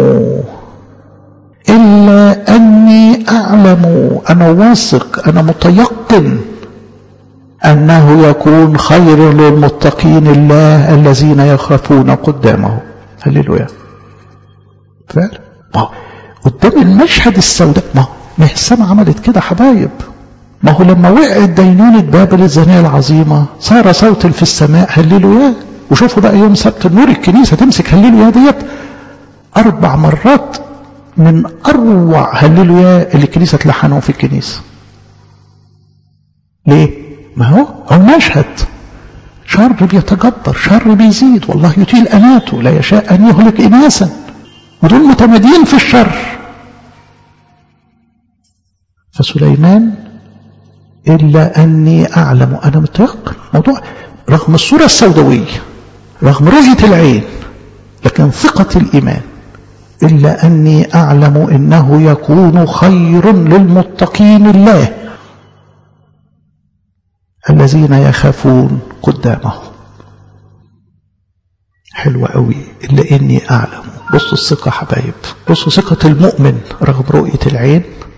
إلا أني أعلم أنا واثق أنا متيقن أنه يكون خير للمتقين الله الذين يخافون قدامه هللويا فعلا ما هو قدام المشهد السوداء ما ما السماء عملت كده حبايب ما هو لما وقعت دينونة بابل الزانية العظيمة صار صوت في السماء هللويا وشوفوا بقى يوم سبت النور الكنيسة تمسك هللويا ديت أربع مرات من أروع هللويا اللي الكنيسة تلحنهم في الكنيسة ليه؟ ما هو هو مشهد شر بيتجبر شر بيزيد والله يطيل أناته لا يشاء أن يهلك إناسا ودول متمادين في الشر فسليمان إلا أني أعلم أنا متيقن موضوع رغم الصورة السوداوية رغم رؤية العين لكن ثقة الإيمان إلا أني أعلم إنه يكون خير للمتقين الله الذين يخافون قدامه حلوة قوي إلا إني أعلم بصوا الثقة حبايب بصوا ثقة المؤمن رغم رؤية العين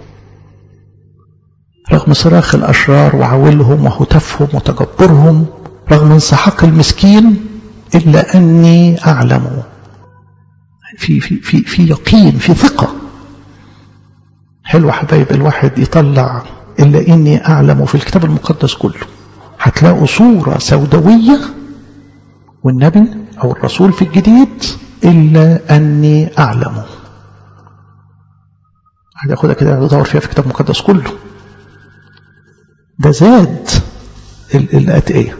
رغم صراخ الأشرار وعولهم وهتافهم وتجبرهم رغم انسحاق المسكين إلا أني أعلم في, في, في, في يقين في ثقة حلو حبايب الواحد يطلع إلا إني أعلم في الكتاب المقدس كله هتلاقوا صورة سوداوية والنبي أو الرسول في الجديد إلا أني أعلم هتاخدها كده ادور فيها في الكتاب المقدس كله ده زاد الأتقية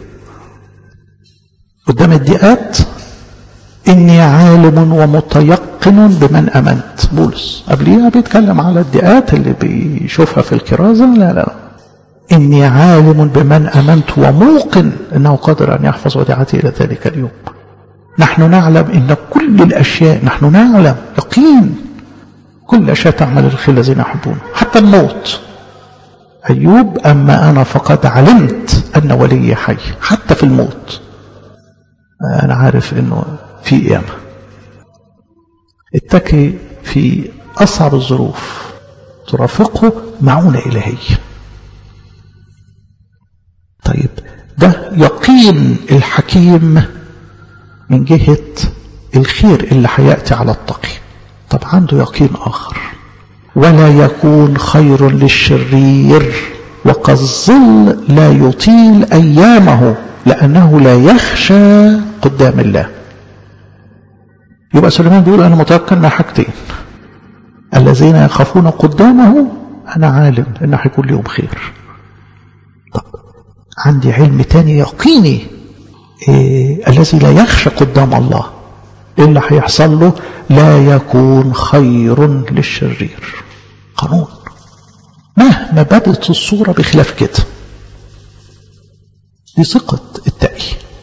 قدام الدقات إني عالم ومتيقن بمن أمنت بولس قبليها بيتكلم على الدقات اللي بيشوفها في الكرازة لا لا إني عالم بمن أمنت وموقن أنه قادر أن يحفظ وديعتي إلى ذلك اليوم نحن نعلم إن كل الأشياء نحن نعلم يقين كل أشياء تعمل الخير الذين يحبون حتى الموت أيوب أما أنا فقد علمت أن ولي حي حتى في الموت أنا عارف أنه في قيامة اتكي في أصعب الظروف ترافقه معونة إلهية طيب ده يقين الحكيم من جهة الخير اللي هيأتي على التقي طب عنده يقين آخر ولا يكون خير للشرير وكالظل لا يطيل أيامه لأنه لا يخشى قدام الله يبقى سليمان بيقول أنا متيقن من حاجتين الذين يخافون قدامه أنا عالم إن هيكون لهم خير طب عندي علم تاني يقيني إيه الذي لا يخشى قدام الله إيه اللي هيحصل له لا يكون خير للشرير قانون مهما بدت الصورة بخلاف كده دي ثقة التقي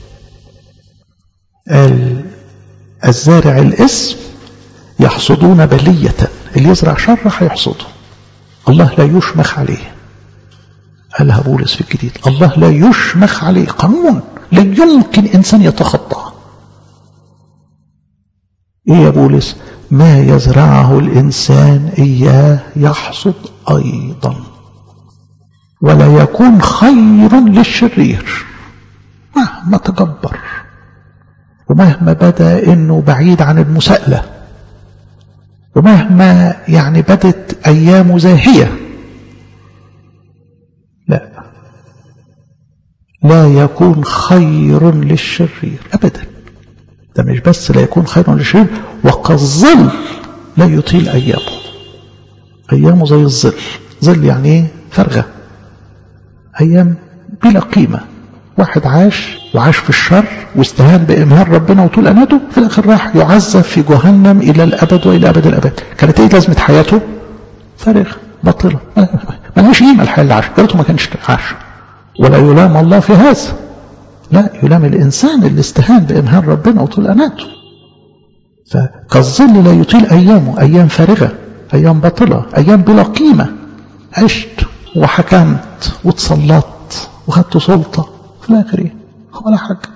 الزارع الاسم يحصدون بلية اللي يزرع شر هيحصده الله لا يشمخ عليه قالها بولس في الجديد الله لا يشمخ عليه قانون لا يمكن إنسان يتخطاه إيه يا بولس ما يزرعه الإنسان إياه يحصد أيضا ولا يكون خير للشرير مهما تجبر ومهما بدا انه بعيد عن المساءله ومهما يعني بدت ايامه زاهيه لا لا يكون خير للشرير ابدا ده مش بس لا يكون خير للشرير وكالظل لا يطيل ايامه ايامه زي الظل ظل يعني ايه فرغه ايام بلا قيمه واحد عاش وعاش في الشر واستهان بإمهال ربنا وطول أناته في الآخر راح يعذب في جهنم إلى الأبد وإلى أبد الأبد كانت إيه لازمة حياته فارغ باطلة ما لهاش قيمة الحياة اللي عاش جرته ما كانش عاش ولا يلام الله في هذا لا يلام الإنسان اللي استهان بإمهال ربنا وطول أناته فكالظل لا يطيل أيامه أيام فارغة أيام باطلة أيام بلا قيمة عشت وحكمت وتصلت وخدت سلطة في الآخر إيه؟ ولا حاجة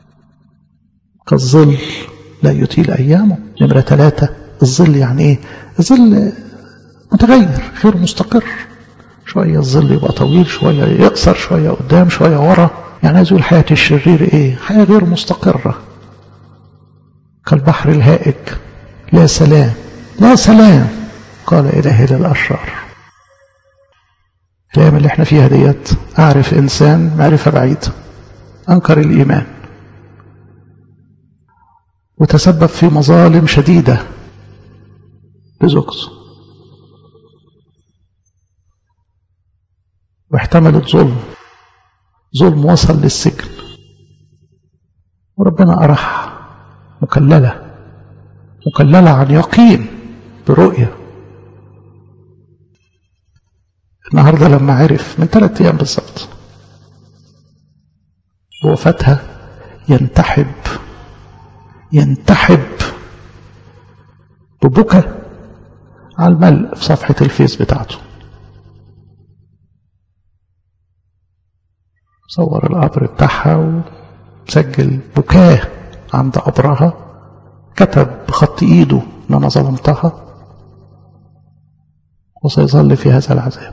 كالظل لا يطيل أيامه نمرة ثلاثة الظل يعني إيه الظل متغير غير مستقر شوية الظل يبقى طويل شوية يقصر شوية قدام شوية ورا يعني عايز يقول حياة الشرير إيه حياة غير مستقرة كالبحر الهائج لا سلام لا سلام قال إله للأشرار الأيام اللي احنا فيها ديت أعرف إنسان معرفة بعيدة أنكر الإيمان وتسبب في مظالم شديدة لزوجته واحتملت ظلم ظلم وصل للسجن وربنا أرح مكللة مكللة عن يقين برؤية النهاردة لما عرف من ثلاثة أيام بالظبط بوفاتها ينتحب ينتحب ببكى على الملء في صفحة الفيس بتاعته صور القبر بتاعها وسجل بكاه عند قبرها كتب بخط ايده ان انا ظلمتها وسيظل في هذا العذاب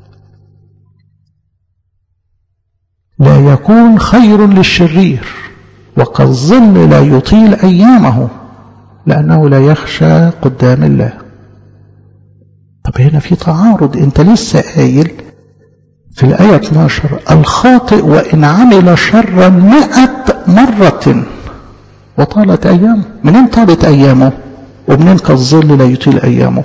لا يكون خير للشرير وكالظل لا يطيل ايامه لانه لا يخشى قدام الله طب هنا في تعارض انت لسه قايل في الآية 12 الخاطئ وإن عمل شرا مئة مرة وطالت أيام منين طالت أيامه ومنين كالظل لا يطيل أيامه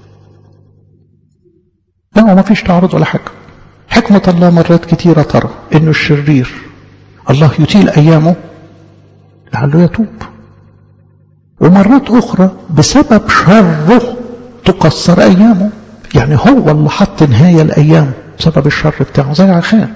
لا ما فيش تعارض ولا حاجة حكمة الله مرات كتيرة ترى إنه الشرير الله يطيل أيامه لعله يتوب ومرات أخرى بسبب شره تقصر أيامه يعني هو اللي حط نهاية الأيام بسبب الشر بتاعه زي عخان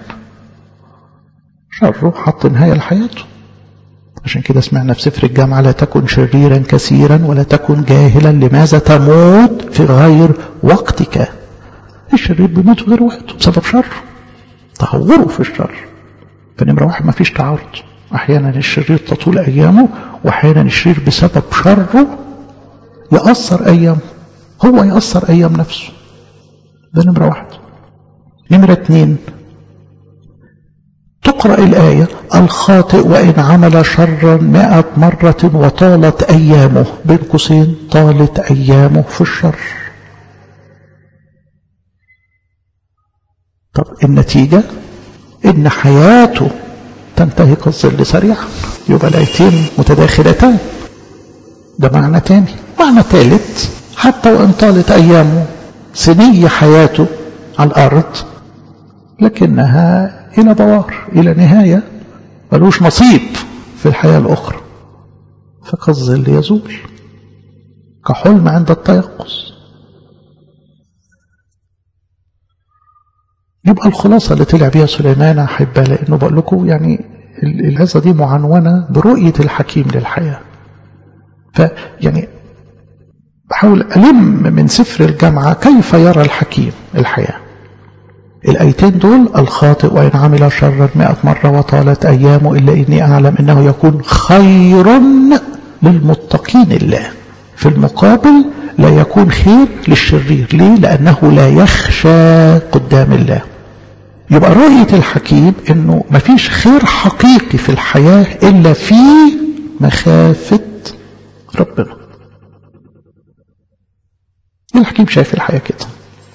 شره حط نهاية لحياته عشان كده سمعنا في سفر الجامعة لا تكن شريرا كثيرا ولا تكن جاهلا لماذا تموت في غير وقتك الشرير بيموت في غير وقته بسبب شر تهوره في الشر فنمرة واحد ما فيش تعارض أحيانا الشرير تطول أيامه وأحيانا الشرير بسبب شره يأثر أيامه هو يأثر أيام نفسه ده نمرة واحد نمرة اتنين تقرأ الآية الخاطئ وإن عمل شرا مئة مرة وطالت أيامه بين قوسين طالت أيامه في الشر طب النتيجة إن حياته تنتهي كالظل سريعا يبقى الآيتين متداخلتان ده معنى تاني معنى ثالث حتى وإن طالت أيامه سني حياته على الأرض لكنها إلى بوار إلى نهاية ملوش نصيب في الحياة الأخرى فكالظل يزول كحلم عند التيقظ يبقى الخلاصة اللي طلع بيها سليمان أحبها لأنه بقول لكم يعني العظة دي معنونة برؤية الحكيم للحياة فيعني بحاول ألم من سفر الجامعة كيف يرى الحكيم الحياة الآيتين دول الخاطئ وإن عمل شرا مئة مرة وطالت أيامه إلا إني أعلم أنه يكون خير للمتقين الله في المقابل لا يكون خير للشرير ليه؟ لأنه لا يخشى قدام الله يبقى رؤية الحكيم أنه مفيش خير حقيقي في الحياة إلا في مخافة ربنا الحكيم شايف الحياة كده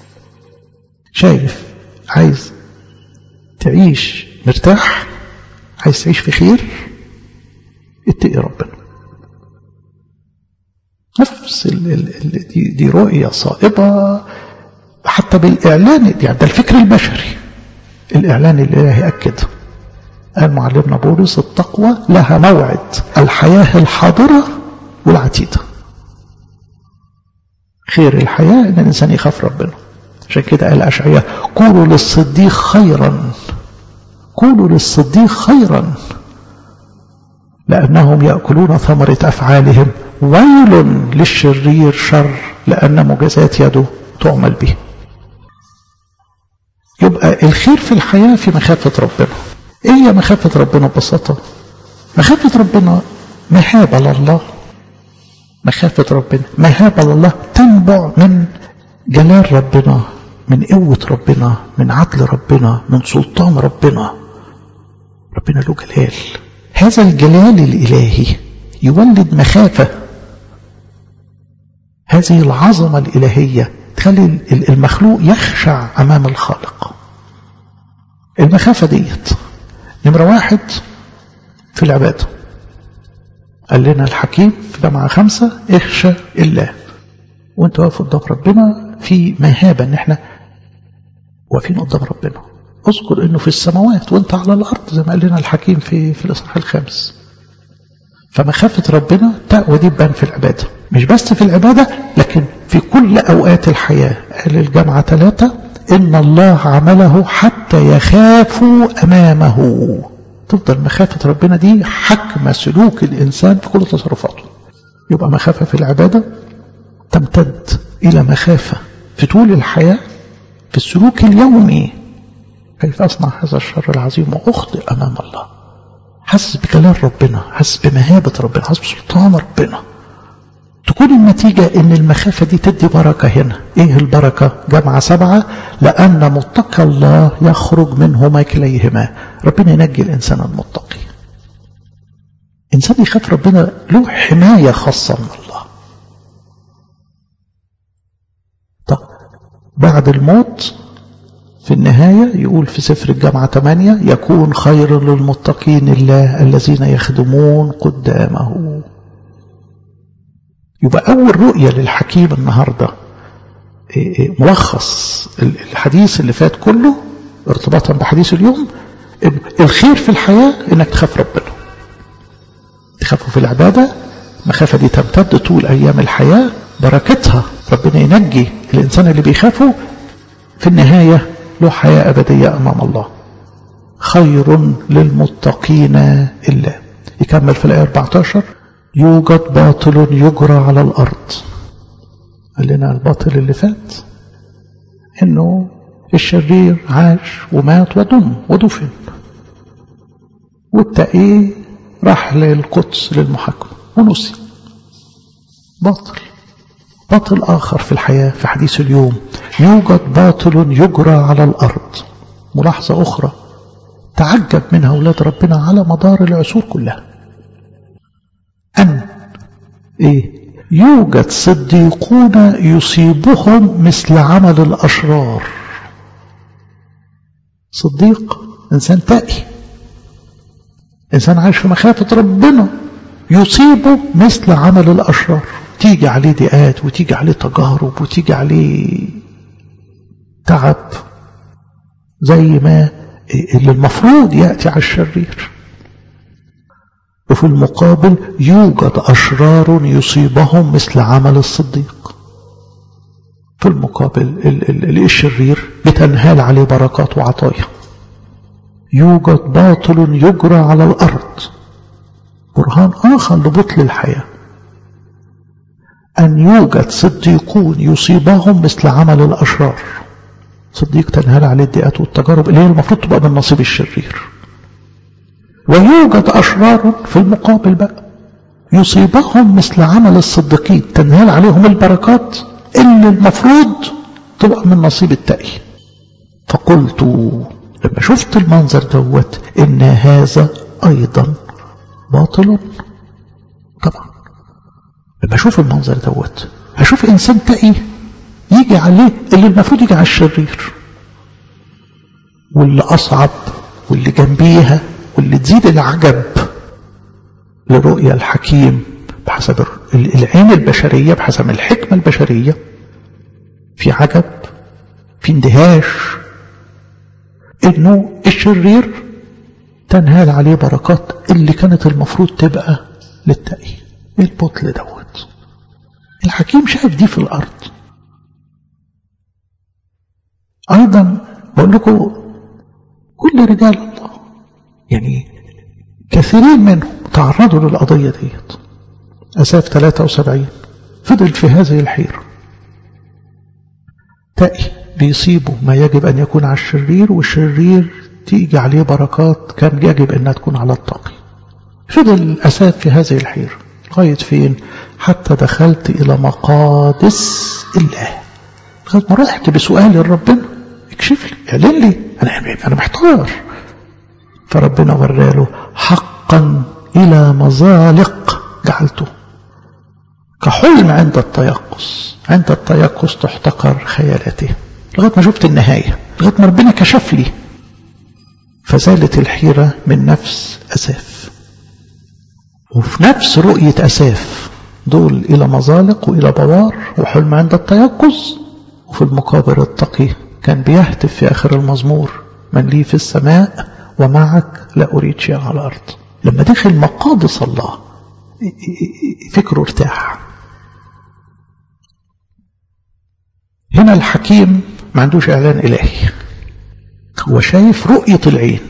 شايف عايز تعيش مرتاح عايز تعيش في خير اتقي ربنا نفس ال ال ال دي, دي رؤية صائبة حتى بالإعلان يعني ده الفكر البشري الإعلان الإلهي أكد قال معلمنا بولس التقوى لها موعد الحياة الحاضرة والعتيدة خير الحياة إن الإنسان يخاف ربنا عشان كده قال أشعياء قولوا للصديق خيرا قولوا للصديق خيرا لأنهم يأكلون ثمرة أفعالهم ويل للشرير شر لأن مجازات يده تعمل به يبقى الخير في الحياة في مخافة ربنا ايه هي مخافة ربنا ببساطة مخافة ربنا مهابة لله مخافة ربنا مهابة لله تنبع من جلال ربنا من قوة ربنا من عدل ربنا من سلطان ربنا ربنا له جلال هذا الجلال الإلهي يولد مخافة هذه العظمة الإلهية تخلي المخلوق يخشع أمام الخالق المخافة ديت نمرة واحد في العبادة قال لنا الحكيم في جمعة خمسة اخشى الله وانت واقف قدام ربنا في مهابة ان احنا واقفين قدام ربنا اذكر انه في السماوات وانت على الارض زي ما قال لنا الحكيم في في الاصحاح الخامس فمخافة ربنا تقوى دي تبان في العبادة مش بس في العبادة لكن في كل أوقات الحياة قال الجامعة ثلاثة إن الله عمله حتى يخافوا أمامه تفضل مخافة ربنا دي حكم سلوك الإنسان في كل تصرفاته يبقى مخافة في العبادة تمتد إلى مخافة في طول الحياة في السلوك اليومي كيف أصنع هذا الشر العظيم وأخطئ أمام الله حاسس بجلال ربنا حاسس بمهابة ربنا حاسس بسلطان ربنا تكون النتيجة ان المخافة دي تدي بركة هنا ايه البركة جمعة سبعة لان متقى الله يخرج منهما كليهما ربنا ينجي الانسان المتقي انسان يخاف ربنا له حماية خاصة من الله طب بعد الموت في النهاية يقول في سفر الجامعة 8 يكون خير للمتقين الله الذين يخدمون قدامه يبقى أول رؤية للحكيم النهاردة ملخص الحديث اللي فات كله ارتباطا بحديث اليوم الخير في الحياة انك تخاف ربنا تخافوا في العبادة مخافة دي تمتد طول أيام الحياة بركتها ربنا ينجي الإنسان اللي بيخافه في النهاية له حياة أبدية أمام الله خير للمتقين إلا يكمل في الآية 14 يوجد باطل يجرى على الأرض قال لنا الباطل اللي فات إنه الشرير عاش ومات ودم ودفن والتقي راح للقدس للمحاكمة ونسي باطل باطل آخر في الحياة في حديث اليوم يوجد باطل يجرى على الأرض ملاحظة أخرى تعجب منها أولاد ربنا على مدار العصور كلها أن إيه يوجد صديقون يصيبهم مثل عمل الأشرار صديق إنسان تقي إنسان عايش في مخافة ربنا يصيبه مثل عمل الأشرار تيجي عليه ضيقات وتيجي عليه تجارب وتيجي عليه تعب زي ما اللي المفروض يأتي على الشرير وفي المقابل يوجد أشرار يصيبهم مثل عمل الصديق في المقابل الشرير بتنهال عليه بركات وعطايا يوجد باطل يجرى على الأرض برهان آخر لبطل الحياة أن يوجد صديقون يصيبهم مثل عمل الأشرار صديق تنهال عليه الضيقات والتجارب اللي هي المفروض تبقى من نصيب الشرير ويوجد أشرار في المقابل بقى يصيبهم مثل عمل الصديقين تنهال عليهم البركات اللي المفروض تبقى من نصيب التقي فقلت لما شفت المنظر دوت إن هذا أيضا باطل طبعا لما أشوف المنظر دوت أشوف إنسان تقي يجي عليه اللي المفروض يجي على الشرير واللي أصعب واللي جنبيها واللي تزيد العجب لرؤية الحكيم بحسب العين البشرية بحسب الحكمة البشرية في عجب في اندهاش انه الشرير تنهال عليه بركات اللي كانت المفروض تبقى للتقي البطل دوت الحكيم شايف دي في الارض ايضا بقول لكم كل رجال الله يعني كثيرين منهم تعرضوا للقضية ديت أساف 73 فضل في هذه الحيرة تقي بيصيبه ما يجب أن يكون على الشرير والشرير تيجي عليه بركات كان يجب أنها تكون على التقي فضل أساف في هذه الحيرة لغاية فين حتى دخلت إلى مقادس الله لغاية ما رحت بسؤال لربنا اكشف لي اعلن لي أنا أنا محتار فربنا وراله حقا إلى مزالق جعلته كحلم عند التيقظ عند التيقظ تحتقر خيالاته لغاية ما شفت النهاية لغاية ما ربنا كشف لي فزالت الحيرة من نفس أساف وفي نفس رؤية أساف دول إلى مزالق وإلى بوار وحلم عند التيقظ وفي المقابل التقي كان بيهتف في آخر المزمور من لي في السماء ومعك لا أريد شيء على الأرض لما دخل مقادس الله فكره ارتاح هنا الحكيم ما عندوش إعلان إلهي هو شايف رؤية العين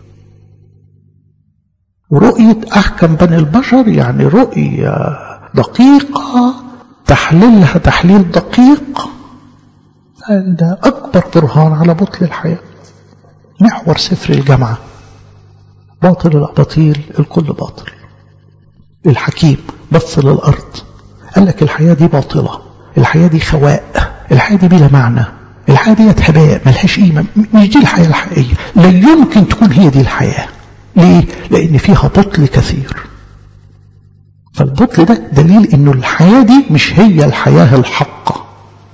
ورؤية أحكم بني البشر يعني رؤية دقيقة تحليلها تحليل دقيق ده أكبر برهان على بطل الحياة محور سفر الجامعة باطل الأباطيل الكل باطل الحكيم بص للأرض قال لك الحياة دي باطلة الحياة دي خواء الحياة دي بلا معنى الحياة دي هباء ملهاش قيمة مش دي الحياة الحقيقية لا يمكن تكون هي دي الحياة ليه؟ لأن فيها بطل كثير فالبطل ده دليل انه الحياة دي مش هي الحياة الحقة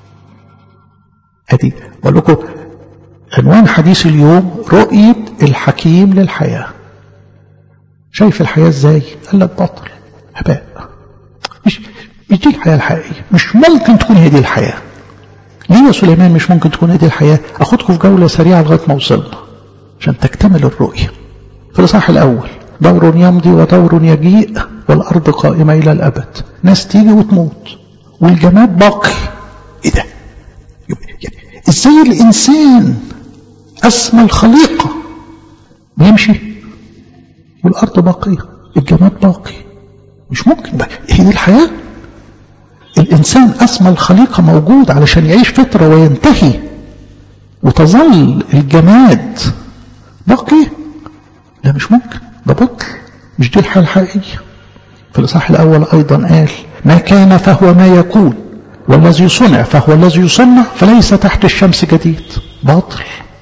ادي بقول لكم عنوان حديث اليوم رؤية الحكيم للحياة شايف الحياة ازاي قال لك باطل هباء مش مش دي الحياة الحقيقية مش ممكن تكون هي دي الحياة ليه يا سليمان مش ممكن تكون هي دي الحياة اخدكم في جولة سريعة لغاية ما وصلنا عشان تكتمل الرؤية في الإصحاح الأول دور يمضي ودور يجيء والأرض قائمة إلى الأبد ناس تيجي وتموت والجماد باقي إيه ده يعني إزاي الإنسان أسمى الخليقة بيمشي والأرض باقية الجماد باقي مش ممكن بقى هي دي الحياة الإنسان أسمى الخليقة موجود علشان يعيش فترة وينتهي وتظل الجماد باقي لا مش ممكن ده بطل مش دي الحالة الحقيقية في الإصحاح الأول أيضا قال ما كان فهو ما يكون والذي صنع فهو الذي يصنع فليس تحت الشمس جديد باطل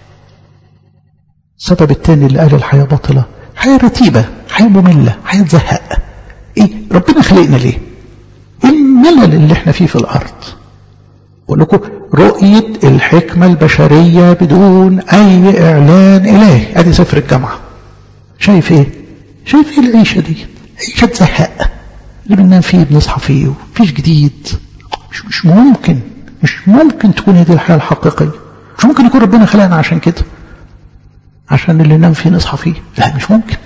السبب الثاني اللي قال الحياة باطلة حياة رتيبة حياة مملة حياة زهق ايه ربنا خلقنا ليه ايه الملل اللي احنا فيه في الارض بقول لكم رؤية الحكمة البشرية بدون اي اعلان الهي ادي سفر الجامعة شايف ايه شايف ايه العيشة دي عيشة زهق اللي بننام فيه بنصحى فيه مفيش جديد مش, مش ممكن مش ممكن تكون هذه الحياة الحقيقية مش ممكن يكون ربنا خلقنا عشان كده عشان اللي ننام فيه نصحى فيه لا مش ممكن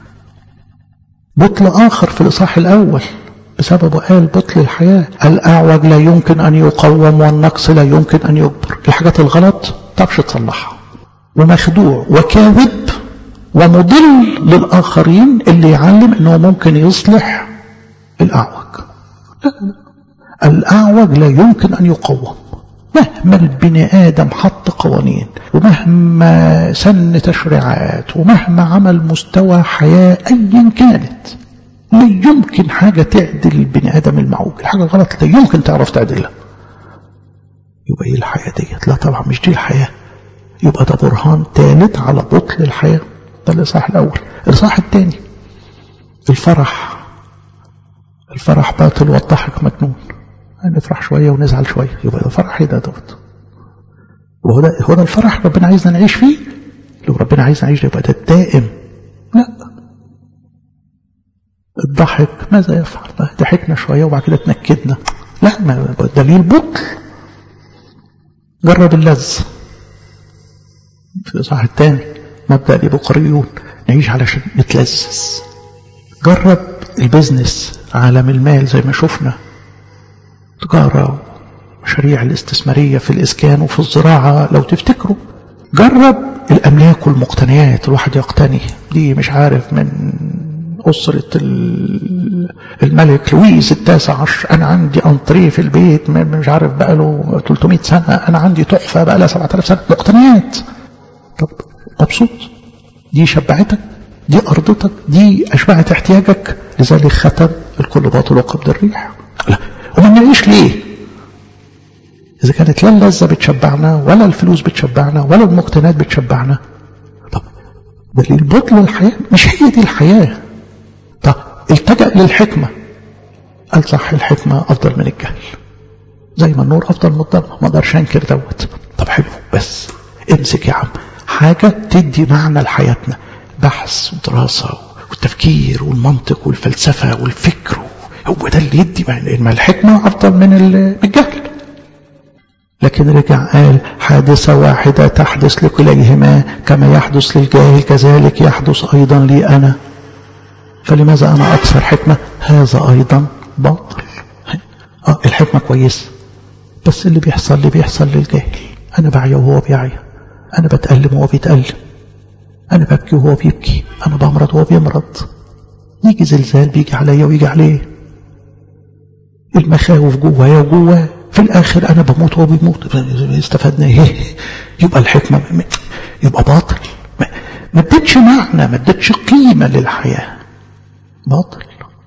بطل آخر في الإصحاح الأول بسببه قال بطل الحياة الأعوج لا يمكن أن يقوم والنقص لا يمكن أن يجبر الحاجات الغلط تعرفش تصلحها ومخدوع وكاذب ومضل للآخرين اللي يعلم أنه ممكن يصلح الأعوج لا لا الأعوج لا يمكن أن يقوم مهما البني آدم حط قوانين ومهما سن تشريعات ومهما عمل مستوى حياة أيا كانت لا يمكن حاجة تعدل البني آدم المعوج الحاجة الغلط لا يمكن تعرف تعدلها يبقى ايه الحياة ديت لا طبعا مش دي الحياة يبقى ده برهان ثالث على بطل الحياة ده الإصحاح الأول الإصحاح الثاني الفرح الفرح باطل والضحك مجنون نفرح شوية ونزعل شوية يبقى ده فرح ايه ده دوت وهو ده هو ده الفرح ربنا عايزنا نعيش فيه لو ربنا عايزنا نعيش يبقى ده الدائم لا الضحك ماذا يفعل ضحكنا شوية وبعد كده تنكدنا لا ما دليل بطل جرب اللذ في الإصحاح الثاني مبدأ الإبوقريون نعيش علشان نتلذذ جرب البزنس عالم المال زي ما شفنا تجارة مشاريع الاستثمارية في الإسكان وفي الزراعة لو تفتكروا جرب الأملاك والمقتنيات الواحد يقتني دي مش عارف من أسرة الملك لويس التاسع عشر أنا عندي أنطريه في البيت مش عارف بقى له 300 سنة أنا عندي تحفة بقى لها 7000 سنة مقتنيات طب مبسوط دي شبعتك دي أرضتك دي أشبعت احتياجك لذلك ختم الكل باطل وقبض الريح لا وما نعيش ليه إذا كانت لا اللذة بتشبعنا ولا الفلوس بتشبعنا ولا المقتنيات بتشبعنا طب دليل بطل الحياة مش هي دي الحياة طب التجأ للحكمة قال صح الحكمة أفضل من الجهل زي ما النور أفضل من الضلمة ما اقدرش أنكر دوت طب حلو بس امسك يا عم حاجة تدي معنى لحياتنا بحث ودراسة والتفكير والمنطق والفلسفة والفكر هو ده اللي يدي ما الحكمة أفضل من الجهل لكن رجع قال حادثة واحدة تحدث لكليهما كما يحدث للجاهل كذلك يحدث أيضا لي أنا فلماذا أنا أكثر حكمة هذا أيضا باطل آه الحكمة كويسة بس اللي بيحصل لي بيحصل للجاهل أنا بعيا وهو بيعيا أنا بتألم وهو بيتألم أنا ببكي وهو بيبكي أنا بمرض وهو بيمرض يجي زلزال بيجي عليا ويجي عليه المخاوف جوايا وجواه في الآخر أنا بموت وهو بيموت استفدنا إيه يبقى الحكمة يبقى باطل ما ادتش معنى ما ادتش قيمة للحياة باطل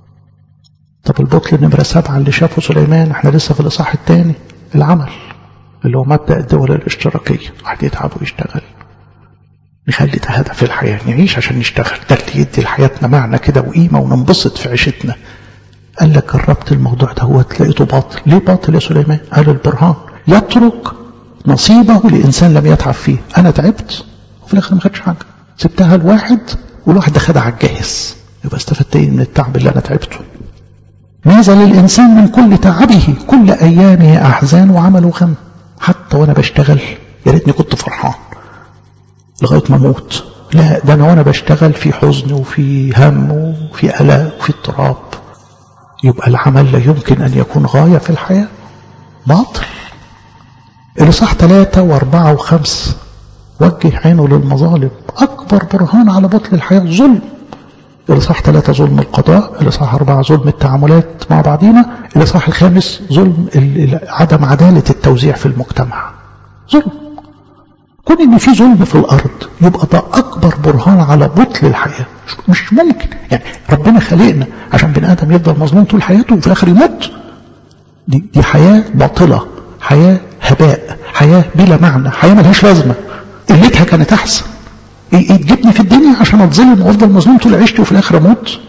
طب البطل نمرة سبعة اللي شافه سليمان احنا لسه في الإصحاح الثاني العمل اللي هو مبدأ الدول الاشتراكية واحد يتعب ويشتغل نخلي ده هدف الحياة نعيش عشان نشتغل ده اللي يدي لحياتنا معنى كده وقيمة وننبسط في عيشتنا قال لك جربت الموضوع ده هو لقيته باطل ليه باطل يا سليمان قال البرهان يترك نصيبه لإنسان لم يتعب فيه أنا تعبت وفي الآخر ما خدش حاجة سبتها لواحد والواحد ده خدها على الجاهز يبقى استفدت ايه من التعب اللي أنا تعبته ماذا للإنسان من كل تعبه كل أيامه أحزان وعمل غم حتى وأنا بشتغل يا ريتني كنت فرحان لغاية ما أموت لا ده أنا وأنا بشتغل في حزن وفي هم وفي قلق وفي اضطراب يبقى العمل لا يمكن أن يكون غاية في الحياة باطل الإصحاح ثلاثة وأربعة وخمسة وجه عينه للمظالم أكبر برهان على بطل الحياة ظلم الإصحاح ثلاثة ظلم القضاء الإصحاح أربعة ظلم التعاملات مع بعضنا الإصحاح الخامس ظلم عدم عدالة التوزيع في المجتمع ظلم كون ان في ظلم في الارض يبقى ده اكبر برهان على بطل الحياه مش ممكن يعني ربنا خلقنا عشان بني ادم يفضل مظلوم طول حياته وفي الاخر يموت دي, دي حياه باطله حياه هباء حياه بلا معنى حياه ملهاش لازمه قلتها كانت احسن ايه تجيبني في الدنيا عشان اتظلم وافضل مظلوم طول عيشتي وفي الاخر اموت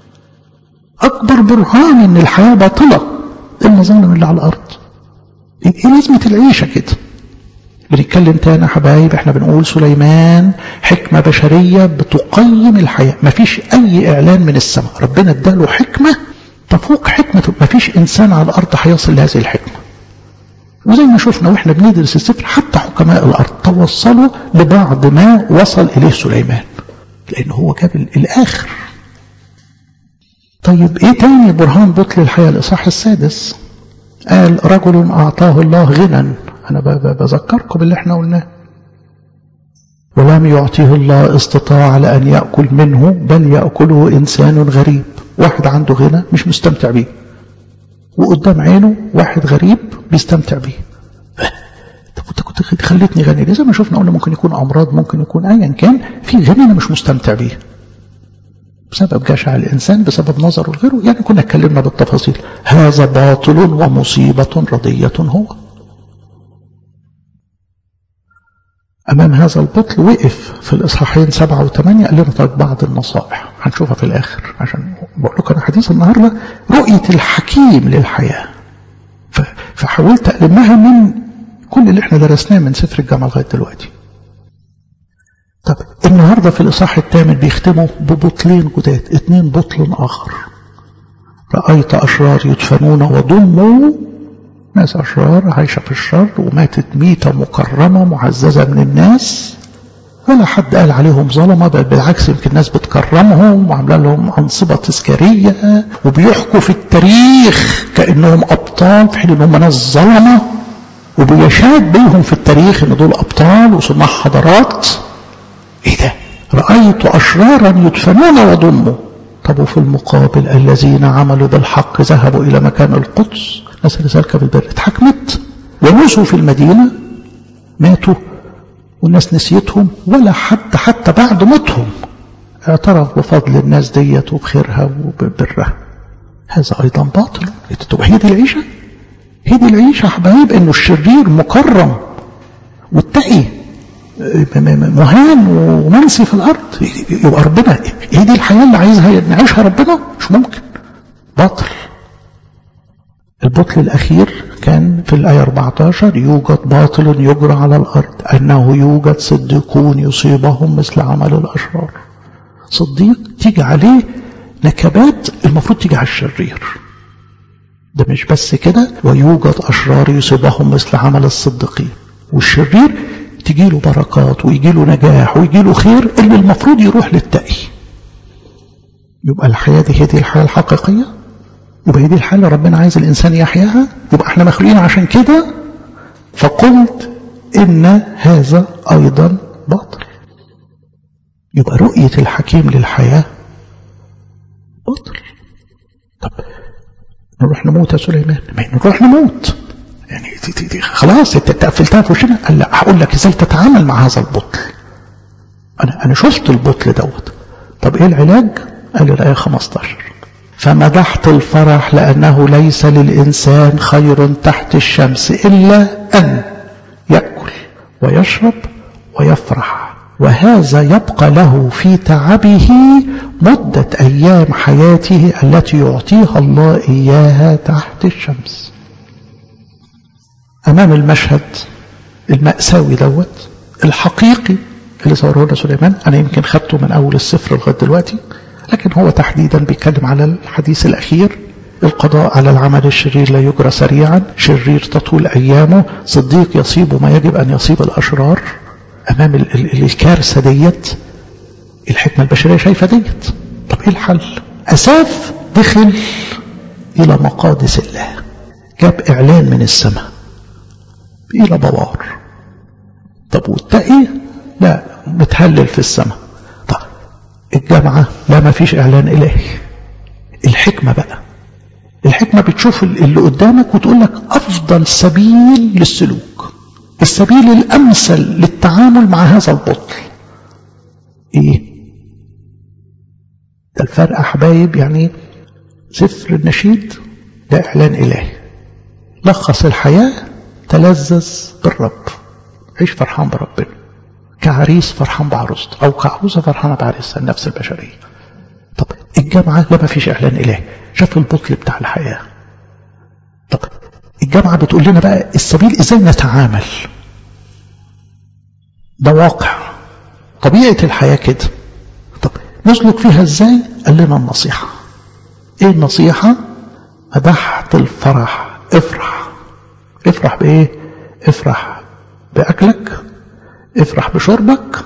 اكبر برهان ان الحياه باطله المظالم اللي على الارض ايه لازمه العيشه كده بنتكلم تاني يا حبايب احنا بنقول سليمان حكمة بشرية بتقيم الحياة مفيش اي اعلان من السماء ربنا اداله حكمة تفوق حكمة مفيش انسان على الارض هيصل لهذه الحكمة وزي ما شفنا واحنا بندرس السفر حتى حكماء الارض توصلوا لبعض ما وصل اليه سليمان لان هو جاب الاخر طيب ايه تاني برهان بطل الحياة الاصحاح السادس قال رجل اعطاه الله غنى أنا بذكركم باللي احنا قلناه ولم يعطيه الله استطاع على أن يأكل منه بل يأكله إنسان غريب واحد عنده غنى مش مستمتع بيه وقدام عينه واحد غريب بيستمتع بيه كنت كنت خليتني غني زي ما شفنا قلنا ممكن يكون أمراض ممكن يكون أيا كان في غنى أنا مش مستمتع بيه بسبب جشع الإنسان بسبب نظره لغيره يعني كنا اتكلمنا بالتفاصيل هذا باطل ومصيبة رضية هو أمام هذا البطل وقف في الإصحاحين سبعة وثمانية قال لنا طيب بعض النصائح هنشوفها في الآخر عشان بقول لكم أنا حديث النهاردة رؤية الحكيم للحياة فحاولت ألمها من كل اللي احنا درسناه من سفر الجامعة لغاية دلوقتي طب النهاردة في الإصحاح الثامن بيختموا ببطلين جداد اتنين بطل آخر رأيت أشرار يدفنون وضموا ناس أشرار عايشة في الشر وماتت ميتة مكرمة معززة من الناس ولا حد قال عليهم ظلمة بل بالعكس يمكن الناس بتكرمهم وعاملة لهم أنصبة تذكارية وبيحكوا في التاريخ كأنهم أبطال في حين إن هم ناس ظلمة وبيشاد بيهم في التاريخ إن دول أبطال وصناع حضارات إيه ده؟ رأيت أشرارا يدفنون وضموا طب وفي المقابل الذين عملوا بالحق ذهبوا إلى مكان القدس الناس اللي سالكه بالبر اتحكمت ونسوا في المدينه ماتوا والناس نسيتهم ولا حد حتى بعد موتهم اعترف بفضل الناس ديت وبخيرها وببرها هذا ايضا باطل طب هي دي العيشه هي دي العيشه يا حبايب انه الشرير مكرم والتقي مهان ومنسي في الارض يبقى ربنا هي دي الحياه اللي عايزها نعيشها ربنا مش ممكن باطل البطل الأخير كان في الآية 14 يوجد باطل يجرى على الأرض أنه يوجد صديقون يصيبهم مثل عمل الأشرار صديق تيجي عليه نكبات المفروض تيجي على الشرير ده مش بس كده ويوجد أشرار يصيبهم مثل عمل الصديقين والشرير تجيله بركات ويجيله نجاح ويجيله خير اللي المفروض يروح للتقي يبقى الحياة دي هي دي الحياة الحقيقية يبقى هي دي الحياة اللي ربنا عايز الإنسان يحياها يبقى احنا مخلوقين عشان كده فقلت إن هذا أيضا باطل يبقى رؤية الحكيم للحياة باطل طب نروح نموت يا سليمان ما نروح نموت يعني دي دي دي خلاص انت قفلتها في وشنا قال لا هقول لك ازاي تتعامل مع هذا البطل انا انا شفت البطل دوت طب ايه العلاج قال الايه 15 فمدحت الفرح لانه ليس للانسان خير تحت الشمس الا ان ياكل ويشرب ويفرح وهذا يبقى له في تعبه مدة أيام حياته التي يعطيها الله إياها تحت الشمس أمام المشهد المأساوي دوت الحقيقي اللي صوره لنا سليمان أنا يمكن خدته من أول السفر لغاية دلوقتي لكن هو تحديدا بيتكلم على الحديث الأخير القضاء على العمل الشرير لا يجرى سريعا شرير تطول أيامه صديق يصيب ما يجب أن يصيب الأشرار أمام ال ال الكارثة ديت الحكمة البشرية شايفة ديت طب إيه الحل أساف دخل إلى مقادس الله جاب إعلان من السماء إلى بوار طب والتقي لا بتهلل في السماء طب الجامعة لا ما فيش إعلان إلهي الحكمة بقى الحكمة بتشوف اللي قدامك وتقول لك أفضل سبيل للسلوك السبيل الأمثل للتعامل مع هذا البطل إيه ده الفرق حبايب يعني سفر النشيد ده إعلان إلهي لخص الحياة تلذذ بالرب عيش فرحان بربنا كعريس فرحان بعروسته أو كعروسة فرحانة بعريسها النفس البشرية طب الجامعة لا ما فيش إعلان إلهي شاف البطل بتاع الحياة طب الجامعة بتقول لنا بقى السبيل ازاي نتعامل ده واقع طبيعة الحياة كده طب نسلك فيها ازاي قال لنا النصيحة ايه النصيحة مدحت الفرح افرح افرح بايه افرح باكلك افرح بشربك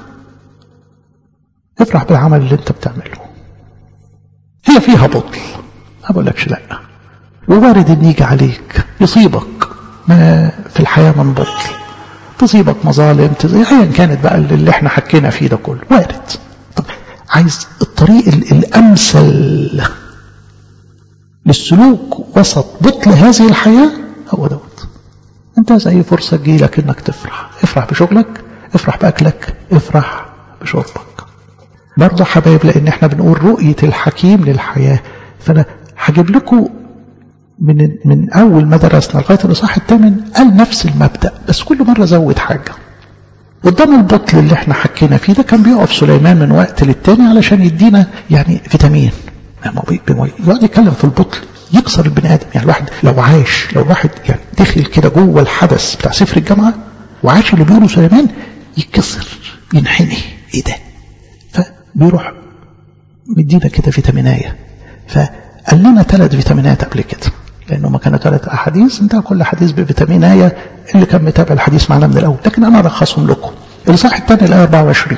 افرح بالعمل اللي انت بتعمله هي فيها بطل ما بقولكش لا ووارد ان يجي عليك يصيبك ما في الحياة من بطل تصيبك مظالم ايا كانت بقى اللي احنا حكينا فيه ده كله وارد طب عايز الطريق الامثل للسلوك وسط بطل هذه الحياة هو دوت انت زي فرصة تجيلك انك تفرح افرح بشغلك افرح باكلك افرح بشربك برضه حبايب لان احنا بنقول رؤية الحكيم للحياة فانا هجيب لكم من من اول ما درسنا لغايه الاصحاح الثامن قال نفس المبدا بس كل مره زود حاجه قدام البطل اللي احنا حكينا فيه ده كان بيقف سليمان من وقت للتاني علشان يدينا يعني فيتامين يقعد يتكلم في البطل يكسر البني ادم يعني الواحد لو عاش لو واحد يعني دخل كده جوه الحدث بتاع سفر الجامعه وعاش اللي بيقوله سليمان يتكسر ينحني ايه ده فبيروح مدينا كده فيتامينايه فقال لنا ثلاث فيتامينات قبل كده لأنه ما كانوا ثلاث أحاديث انتهى كل حديث بفيتاميناية اللي كان متابع الحديث معنا من الأول لكن أنا ألخصهم لكم الإصحاح الثاني الآية 24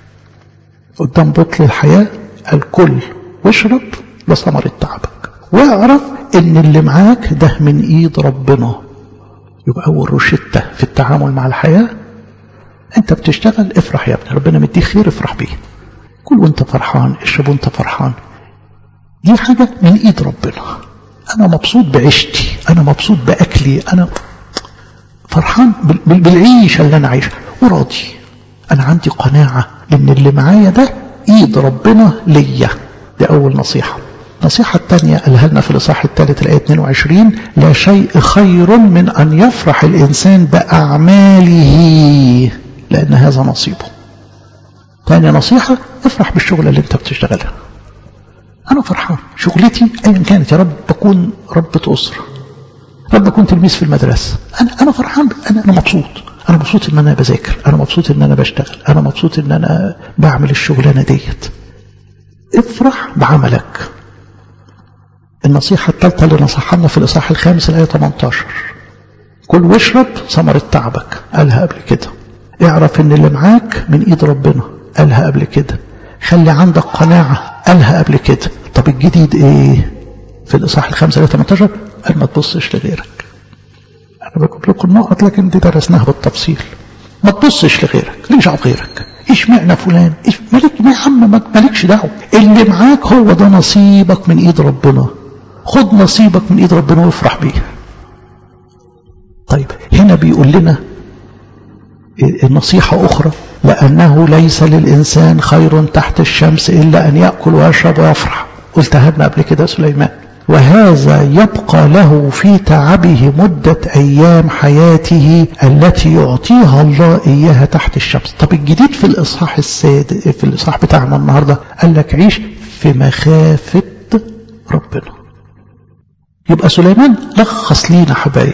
قدام بطل الحياة الكل واشرب لثمرة تعبك واعرف إن اللي معاك ده من إيد ربنا يبقى أول روشتة في التعامل مع الحياة أنت بتشتغل افرح يا ابني ربنا مديك خير افرح بيه كل وانت فرحان اشرب وانت فرحان دي حاجة من إيد ربنا أنا مبسوط بعيشتي أنا مبسوط بأكلي أنا فرحان بالعيشة اللي أنا عايشها وراضي أنا عندي قناعة إن اللي معايا ده إيد ربنا ليا دي أول نصيحة النصيحة الثانية قالها لنا في الإصحاح الثالث الآية 22 لا شيء خير من أن يفرح الإنسان بأعماله لأن هذا نصيبه ثاني نصيحة افرح بالشغل اللي انت بتشتغلها أنا فرحان شغلتي أيا كانت يا رب بكون ربة أسرة رب بكون تلميذ في المدرسة أنا أنا فرحان أنا أنا مبسوط أنا مبسوط إن أنا بذاكر أنا مبسوط إن أنا بشتغل أنا مبسوط إن أنا بعمل الشغلانة ديت افرح بعملك النصيحة الثالثة اللي نصحنا لنا في الإصحاح الخامس الآية 18 كل واشرب ثمرة تعبك قالها قبل كده اعرف ان اللي معاك من ايد ربنا قالها قبل كده خلي عندك قناعة قالها قبل كده طب الجديد ايه في الإصحاح الخامس الآية 18 قال ما تبصش لغيرك أنا بجيب لكم النقط لكن دي درسناها بالتفصيل ما تبصش لغيرك ليش على غيرك ايش معنى فلان ايش مالك يا عم مالكش دعوه اللي معاك هو ده نصيبك من ايد ربنا خد نصيبك من ايد ربنا وافرح بيه طيب هنا بيقول لنا النصيحة أخرى لأنه ليس للإنسان خير تحت الشمس إلا أن يأكل ويشرب ويفرح قلتها لنا قبل كده سليمان وهذا يبقى له في تعبه مدة أيام حياته التي يعطيها الله إياها تحت الشمس طب الجديد في الإصحاح الساد في الإصحاح بتاعنا النهاردة قال لك عيش في مخافة ربنا يبقى سليمان لخص لينا حبايب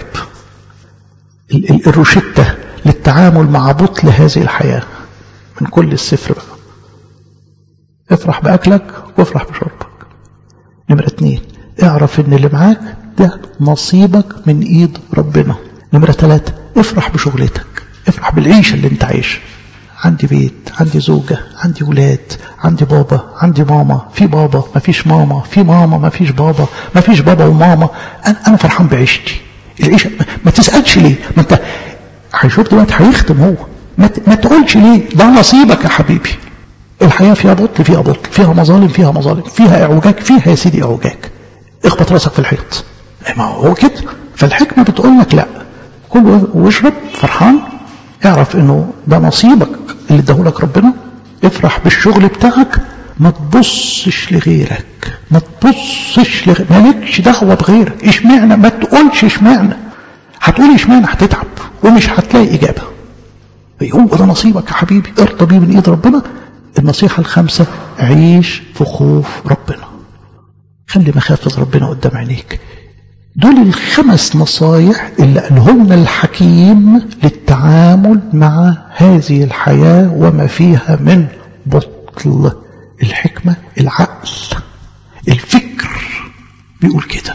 الروشتة للتعامل مع بطل هذه الحياة من كل السفر بقى افرح بأكلك وافرح بشربك نمرة اتنين اعرف ان اللي معاك ده نصيبك من ايد ربنا نمرة ثلاثة افرح بشغلتك افرح بالعيشة اللي انت عايشها عندي بيت عندي زوجة عندي ولاد عندي بابا عندي ماما في بابا ما فيش ماما في ماما ما فيش بابا ما فيش بابا وماما انا, أنا فرحان بعيشتي العيشة ما تسألش ليه ما انت هيشوف دلوقتي هيختم هو ما, ما تقولش ليه ده نصيبك يا حبيبي الحياة فيها بطل فيها بطل فيها مظالم فيها مظالم فيها اعوجاج فيها يا سيدي اعوجاج اخبط راسك في الحيط ما هو كده فالحكمة بتقول لك لا كل واشرب فرحان اعرف انه ده نصيبك اللي اداهولك ربنا افرح بالشغل بتاعك ما تبصش لغيرك ما تبصش لغيرك مالكش دعوه بغيرك اشمعنى ما تقولش اشمعنى هتقول اشمعنى هتتعب ومش هتلاقي اجابه هو ده نصيبك يا حبيبي ارضى بيه من ايد ربنا النصيحه الخامسه عيش في خوف ربنا خلي مخافة ربنا قدام عينيك دول الخمس نصايح اللي قالهم لنا الحكيم للتعامل مع هذه الحياة وما فيها من بطل الحكمة العقل الفكر بيقول كده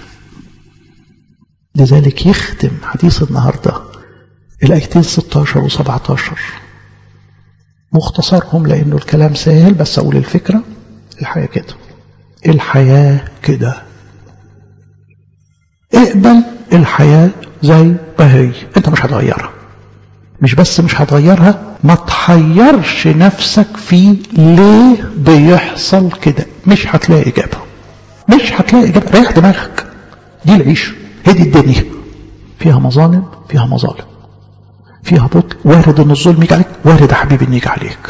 لذلك يختم حديث النهاردة الآيتين 16 و 17 مختصرهم لأنه الكلام سهل بس أقول الفكرة الحياة كده الحياة كده اقبل الحياة زي ما هي انت مش هتغيرها مش بس مش هتغيرها ما تحيرش نفسك في ليه بيحصل كده مش هتلاقي إجابة مش هتلاقي إجابة ريح دماغك دي العيش هي دي الدنيا فيها مظالم فيها مظالم فيها بطء وارد ان الظلم يجي عليك وارد يا حبيبي ان يجي عليك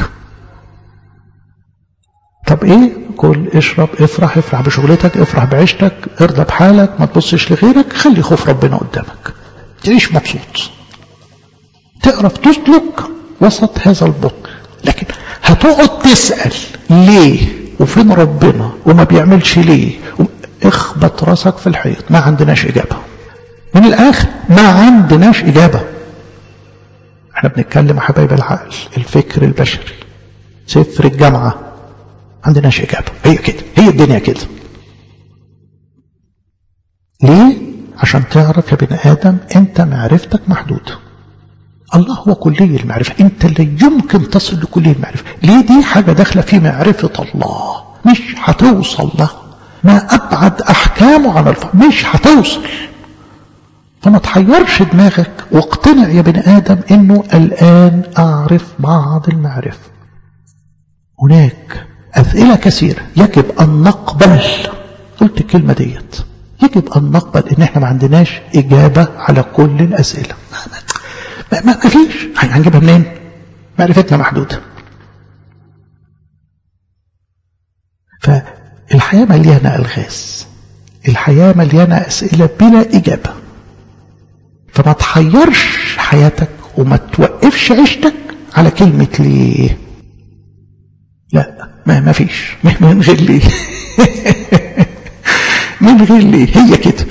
طب ايه كل اشرب افرح افرح بشغلتك افرح بعيشتك ارضى بحالك ما تبصش لغيرك خلي خوف ربنا قدامك تعيش مبسوط تعرف تسلك وسط هذا البطل لكن هتقعد تسأل ليه وفين ربنا وما بيعملش ليه اخبط راسك في الحيط ما عندناش إجابة من الآخر ما عندناش إجابة احنا بنتكلم حبايب العقل الفكر البشري سفر الجامعة عندناش إجابة هي كده هي الدنيا كده ليه عشان تعرف يا بني آدم أنت معرفتك محدودة الله هو كلي المعرفة أنت اللي يمكن تصل لكلي المعرفة ليه دي حاجة داخلة في معرفة الله مش هتوصل له ما أبعد أحكامه عن الفهم مش هتوصل فما تحيرش دماغك واقتنع يا بني آدم أنه الآن أعرف بعض المعرفة هناك أسئلة كثيرة يجب أن نقبل قلت الكلمة ديت يجب أن نقبل إن إحنا ما عندناش إجابة على كل الأسئلة ما, ما, ما فيش هنجيبها منين معرفتنا محدودة فالحياة مليانة ألغاز الحياة مليانة أسئلة بلا إجابة فما تحيرش حياتك وما توقفش عيشتك على كلمة ليه لا ما ما فيش من غير ليه من غير ليه هي كده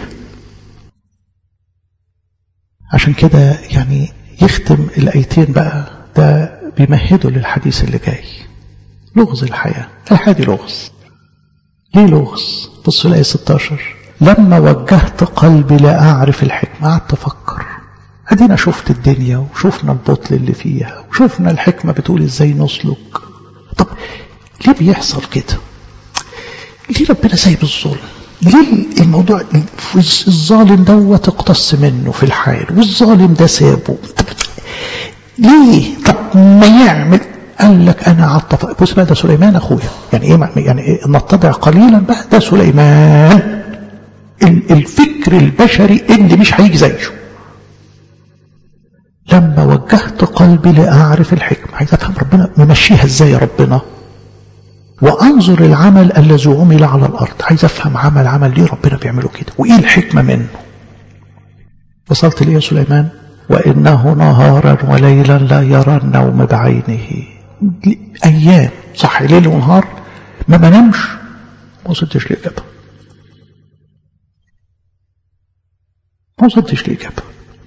عشان كده يعني يختم الآيتين بقى ده بيمهدوا للحديث اللي جاي لغز الحياة الحياة دي لغز ليه لغز بصوا الآية 16 لما وجهت قلبي لا أعرف الحكمة قعدت أفكر أدينا شفت الدنيا وشفنا البطل اللي فيها وشفنا الحكمة بتقول إزاي نسلك طب ليه بيحصل كده ليه ربنا سايب الظلم ليه الموضوع الظالم دوت اقتص منه في الحال والظالم ده سابه طب ليه طب ما يعمل قال لك انا عطف بص بقى ده سليمان اخويا يعني ايه يعني إيه نتضع قليلا بقى ده سليمان الفكر البشري اللي مش هيجي زيه لما وجهت قلبي لاعرف الحكمه عايز افهم ربنا ممشيها ازاي يا ربنا وانظر العمل الذي عمل على الارض عايز افهم عمل عمل ليه ربنا بيعمله كده وايه الحكمه منه وصلت ليه يا سليمان وانه نهارا وليلا لا يرى النوم بعينه ايام صح ليل ونهار ما بنامش ما وصلتش لاجابه ما وصلتش لاجابه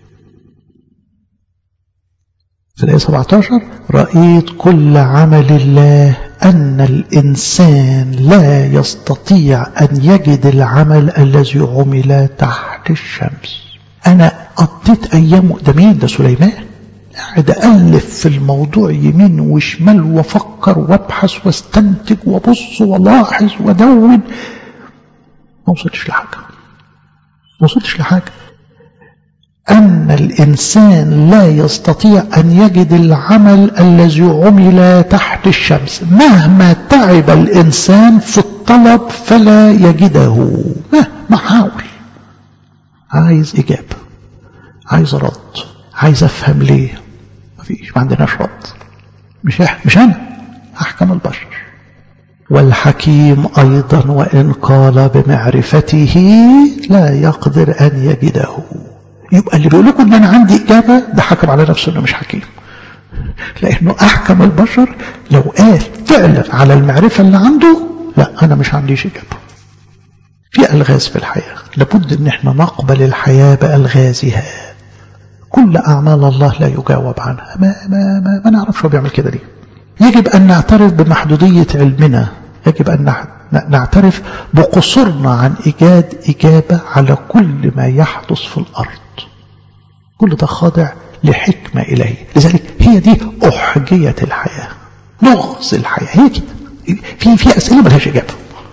في الآية 17 رأيت كل عمل الله أن الإنسان لا يستطيع أن يجد العمل الذي عمل تحت الشمس أنا قضيت أيام ده مين ده سليمان قاعد ألف في الموضوع يمين وشمال وأفكر وأبحث واستنتج وأبص وألاحظ وأدون ما وصلتش لحاجة ما وصلتش لحاجة أن الإنسان لا يستطيع أن يجد العمل الذي عمل تحت الشمس مهما تعب الإنسان في الطلب فلا يجده مهما حاول عايز إجابة عايز رد عايز أفهم ليه مفيش ما عندناش رد مش مش أنا أحكم البشر والحكيم أيضا وإن قال بمعرفته لا يقدر أن يجده يبقى اللي بيقول لكم ان انا عندي اجابه ده حكم على نفسه انه مش حكيم لانه احكم البشر لو قال فعلا على المعرفه اللي عنده لا انا مش عنديش اجابه في الغاز في الحياه لابد ان احنا نقبل الحياه بالغازها كل اعمال الله لا يجاوب عنها ما ما ما, ما نعرفش هو بيعمل كده ليه يجب ان نعترف بمحدوديه علمنا يجب ان نعترف بقصورنا عن ايجاد اجابه على كل ما يحدث في الارض كل ده خاضع لحكمة إلهية لذلك هي دي أحجية الحياة لغز الحياة هي كده في في أسئلة ملهاش إجابة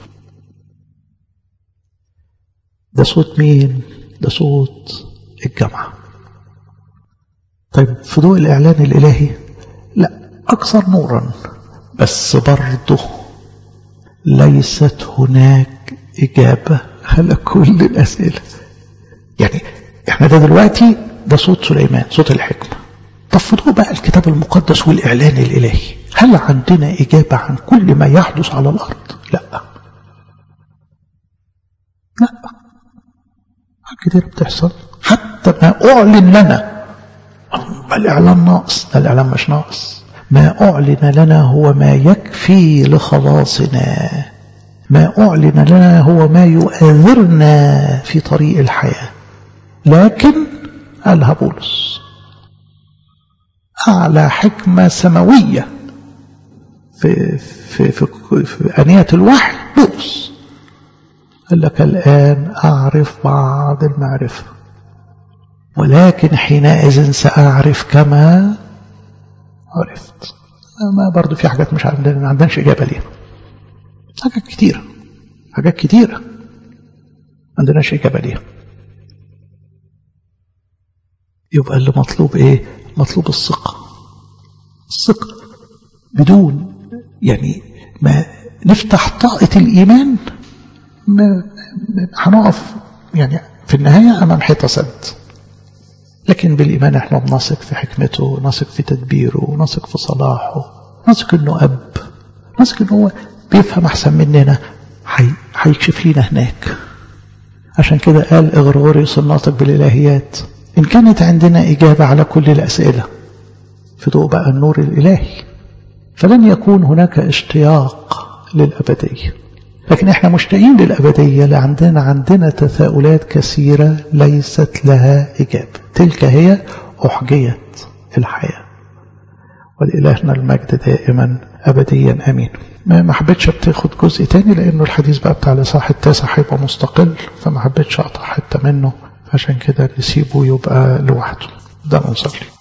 ده صوت مين؟ ده صوت الجامعة طيب في ضوء الإعلان الإلهي لا أكثر نورا بس برضه ليست هناك إجابة على كل الأسئلة يعني احنا ده دلوقتي ده صوت سليمان صوت الحكمة طب في ضوء بقى الكتاب المقدس والإعلان الإلهي هل عندنا إجابة عن كل ما يحدث على الأرض لا لا حاجات كتير بتحصل حتى ما أعلن لنا الإعلان ناقص ده الإعلان مش ناقص ما أعلن لنا هو ما يكفي لخلاصنا ما أعلن لنا هو ما يؤذرنا في طريق الحياة لكن قالها بولس أعلى حكمة سماوية في, في, في, في أنية الوحي بولس قال لك الآن أعرف بعض المعرفة ولكن حينئذ سأعرف كما عرفت ما برضو في حاجات مش عندنا ما عندناش إجابة ليها حاجات كتيرة حاجات كتيرة ما عندناش إجابة ليها يبقى اللي مطلوب ايه مطلوب الثقة الثقة بدون يعني ما نفتح طاقة الإيمان ما هنقف يعني في النهاية أمام حيطة سد لكن بالإيمان احنا بنثق في حكمته نثق في تدبيره نثق في صلاحه نثق انه أب نثق انه هو بيفهم أحسن مننا هيكشف لينا هناك عشان كده قال إغرغوريوس الناطق بالإلهيات إن كانت عندنا إجابة على كل الأسئلة في ضوء بقى النور الإلهي فلن يكون هناك اشتياق للأبدية لكن احنا مشتاقين للأبدية لعندنا عندنا تساؤلات كثيرة ليست لها إجابة تلك هي أحجية الحياة ولإلهنا المجد دائما أبديا أمين ما حبيتش تاخد جزء تاني لأنه الحديث بقى بتاع الإصحاح التاسع هيبقى مستقل فما حبيتش أقطع حتة منه عشان كده نسيبه يبقى لوحده ده نصلي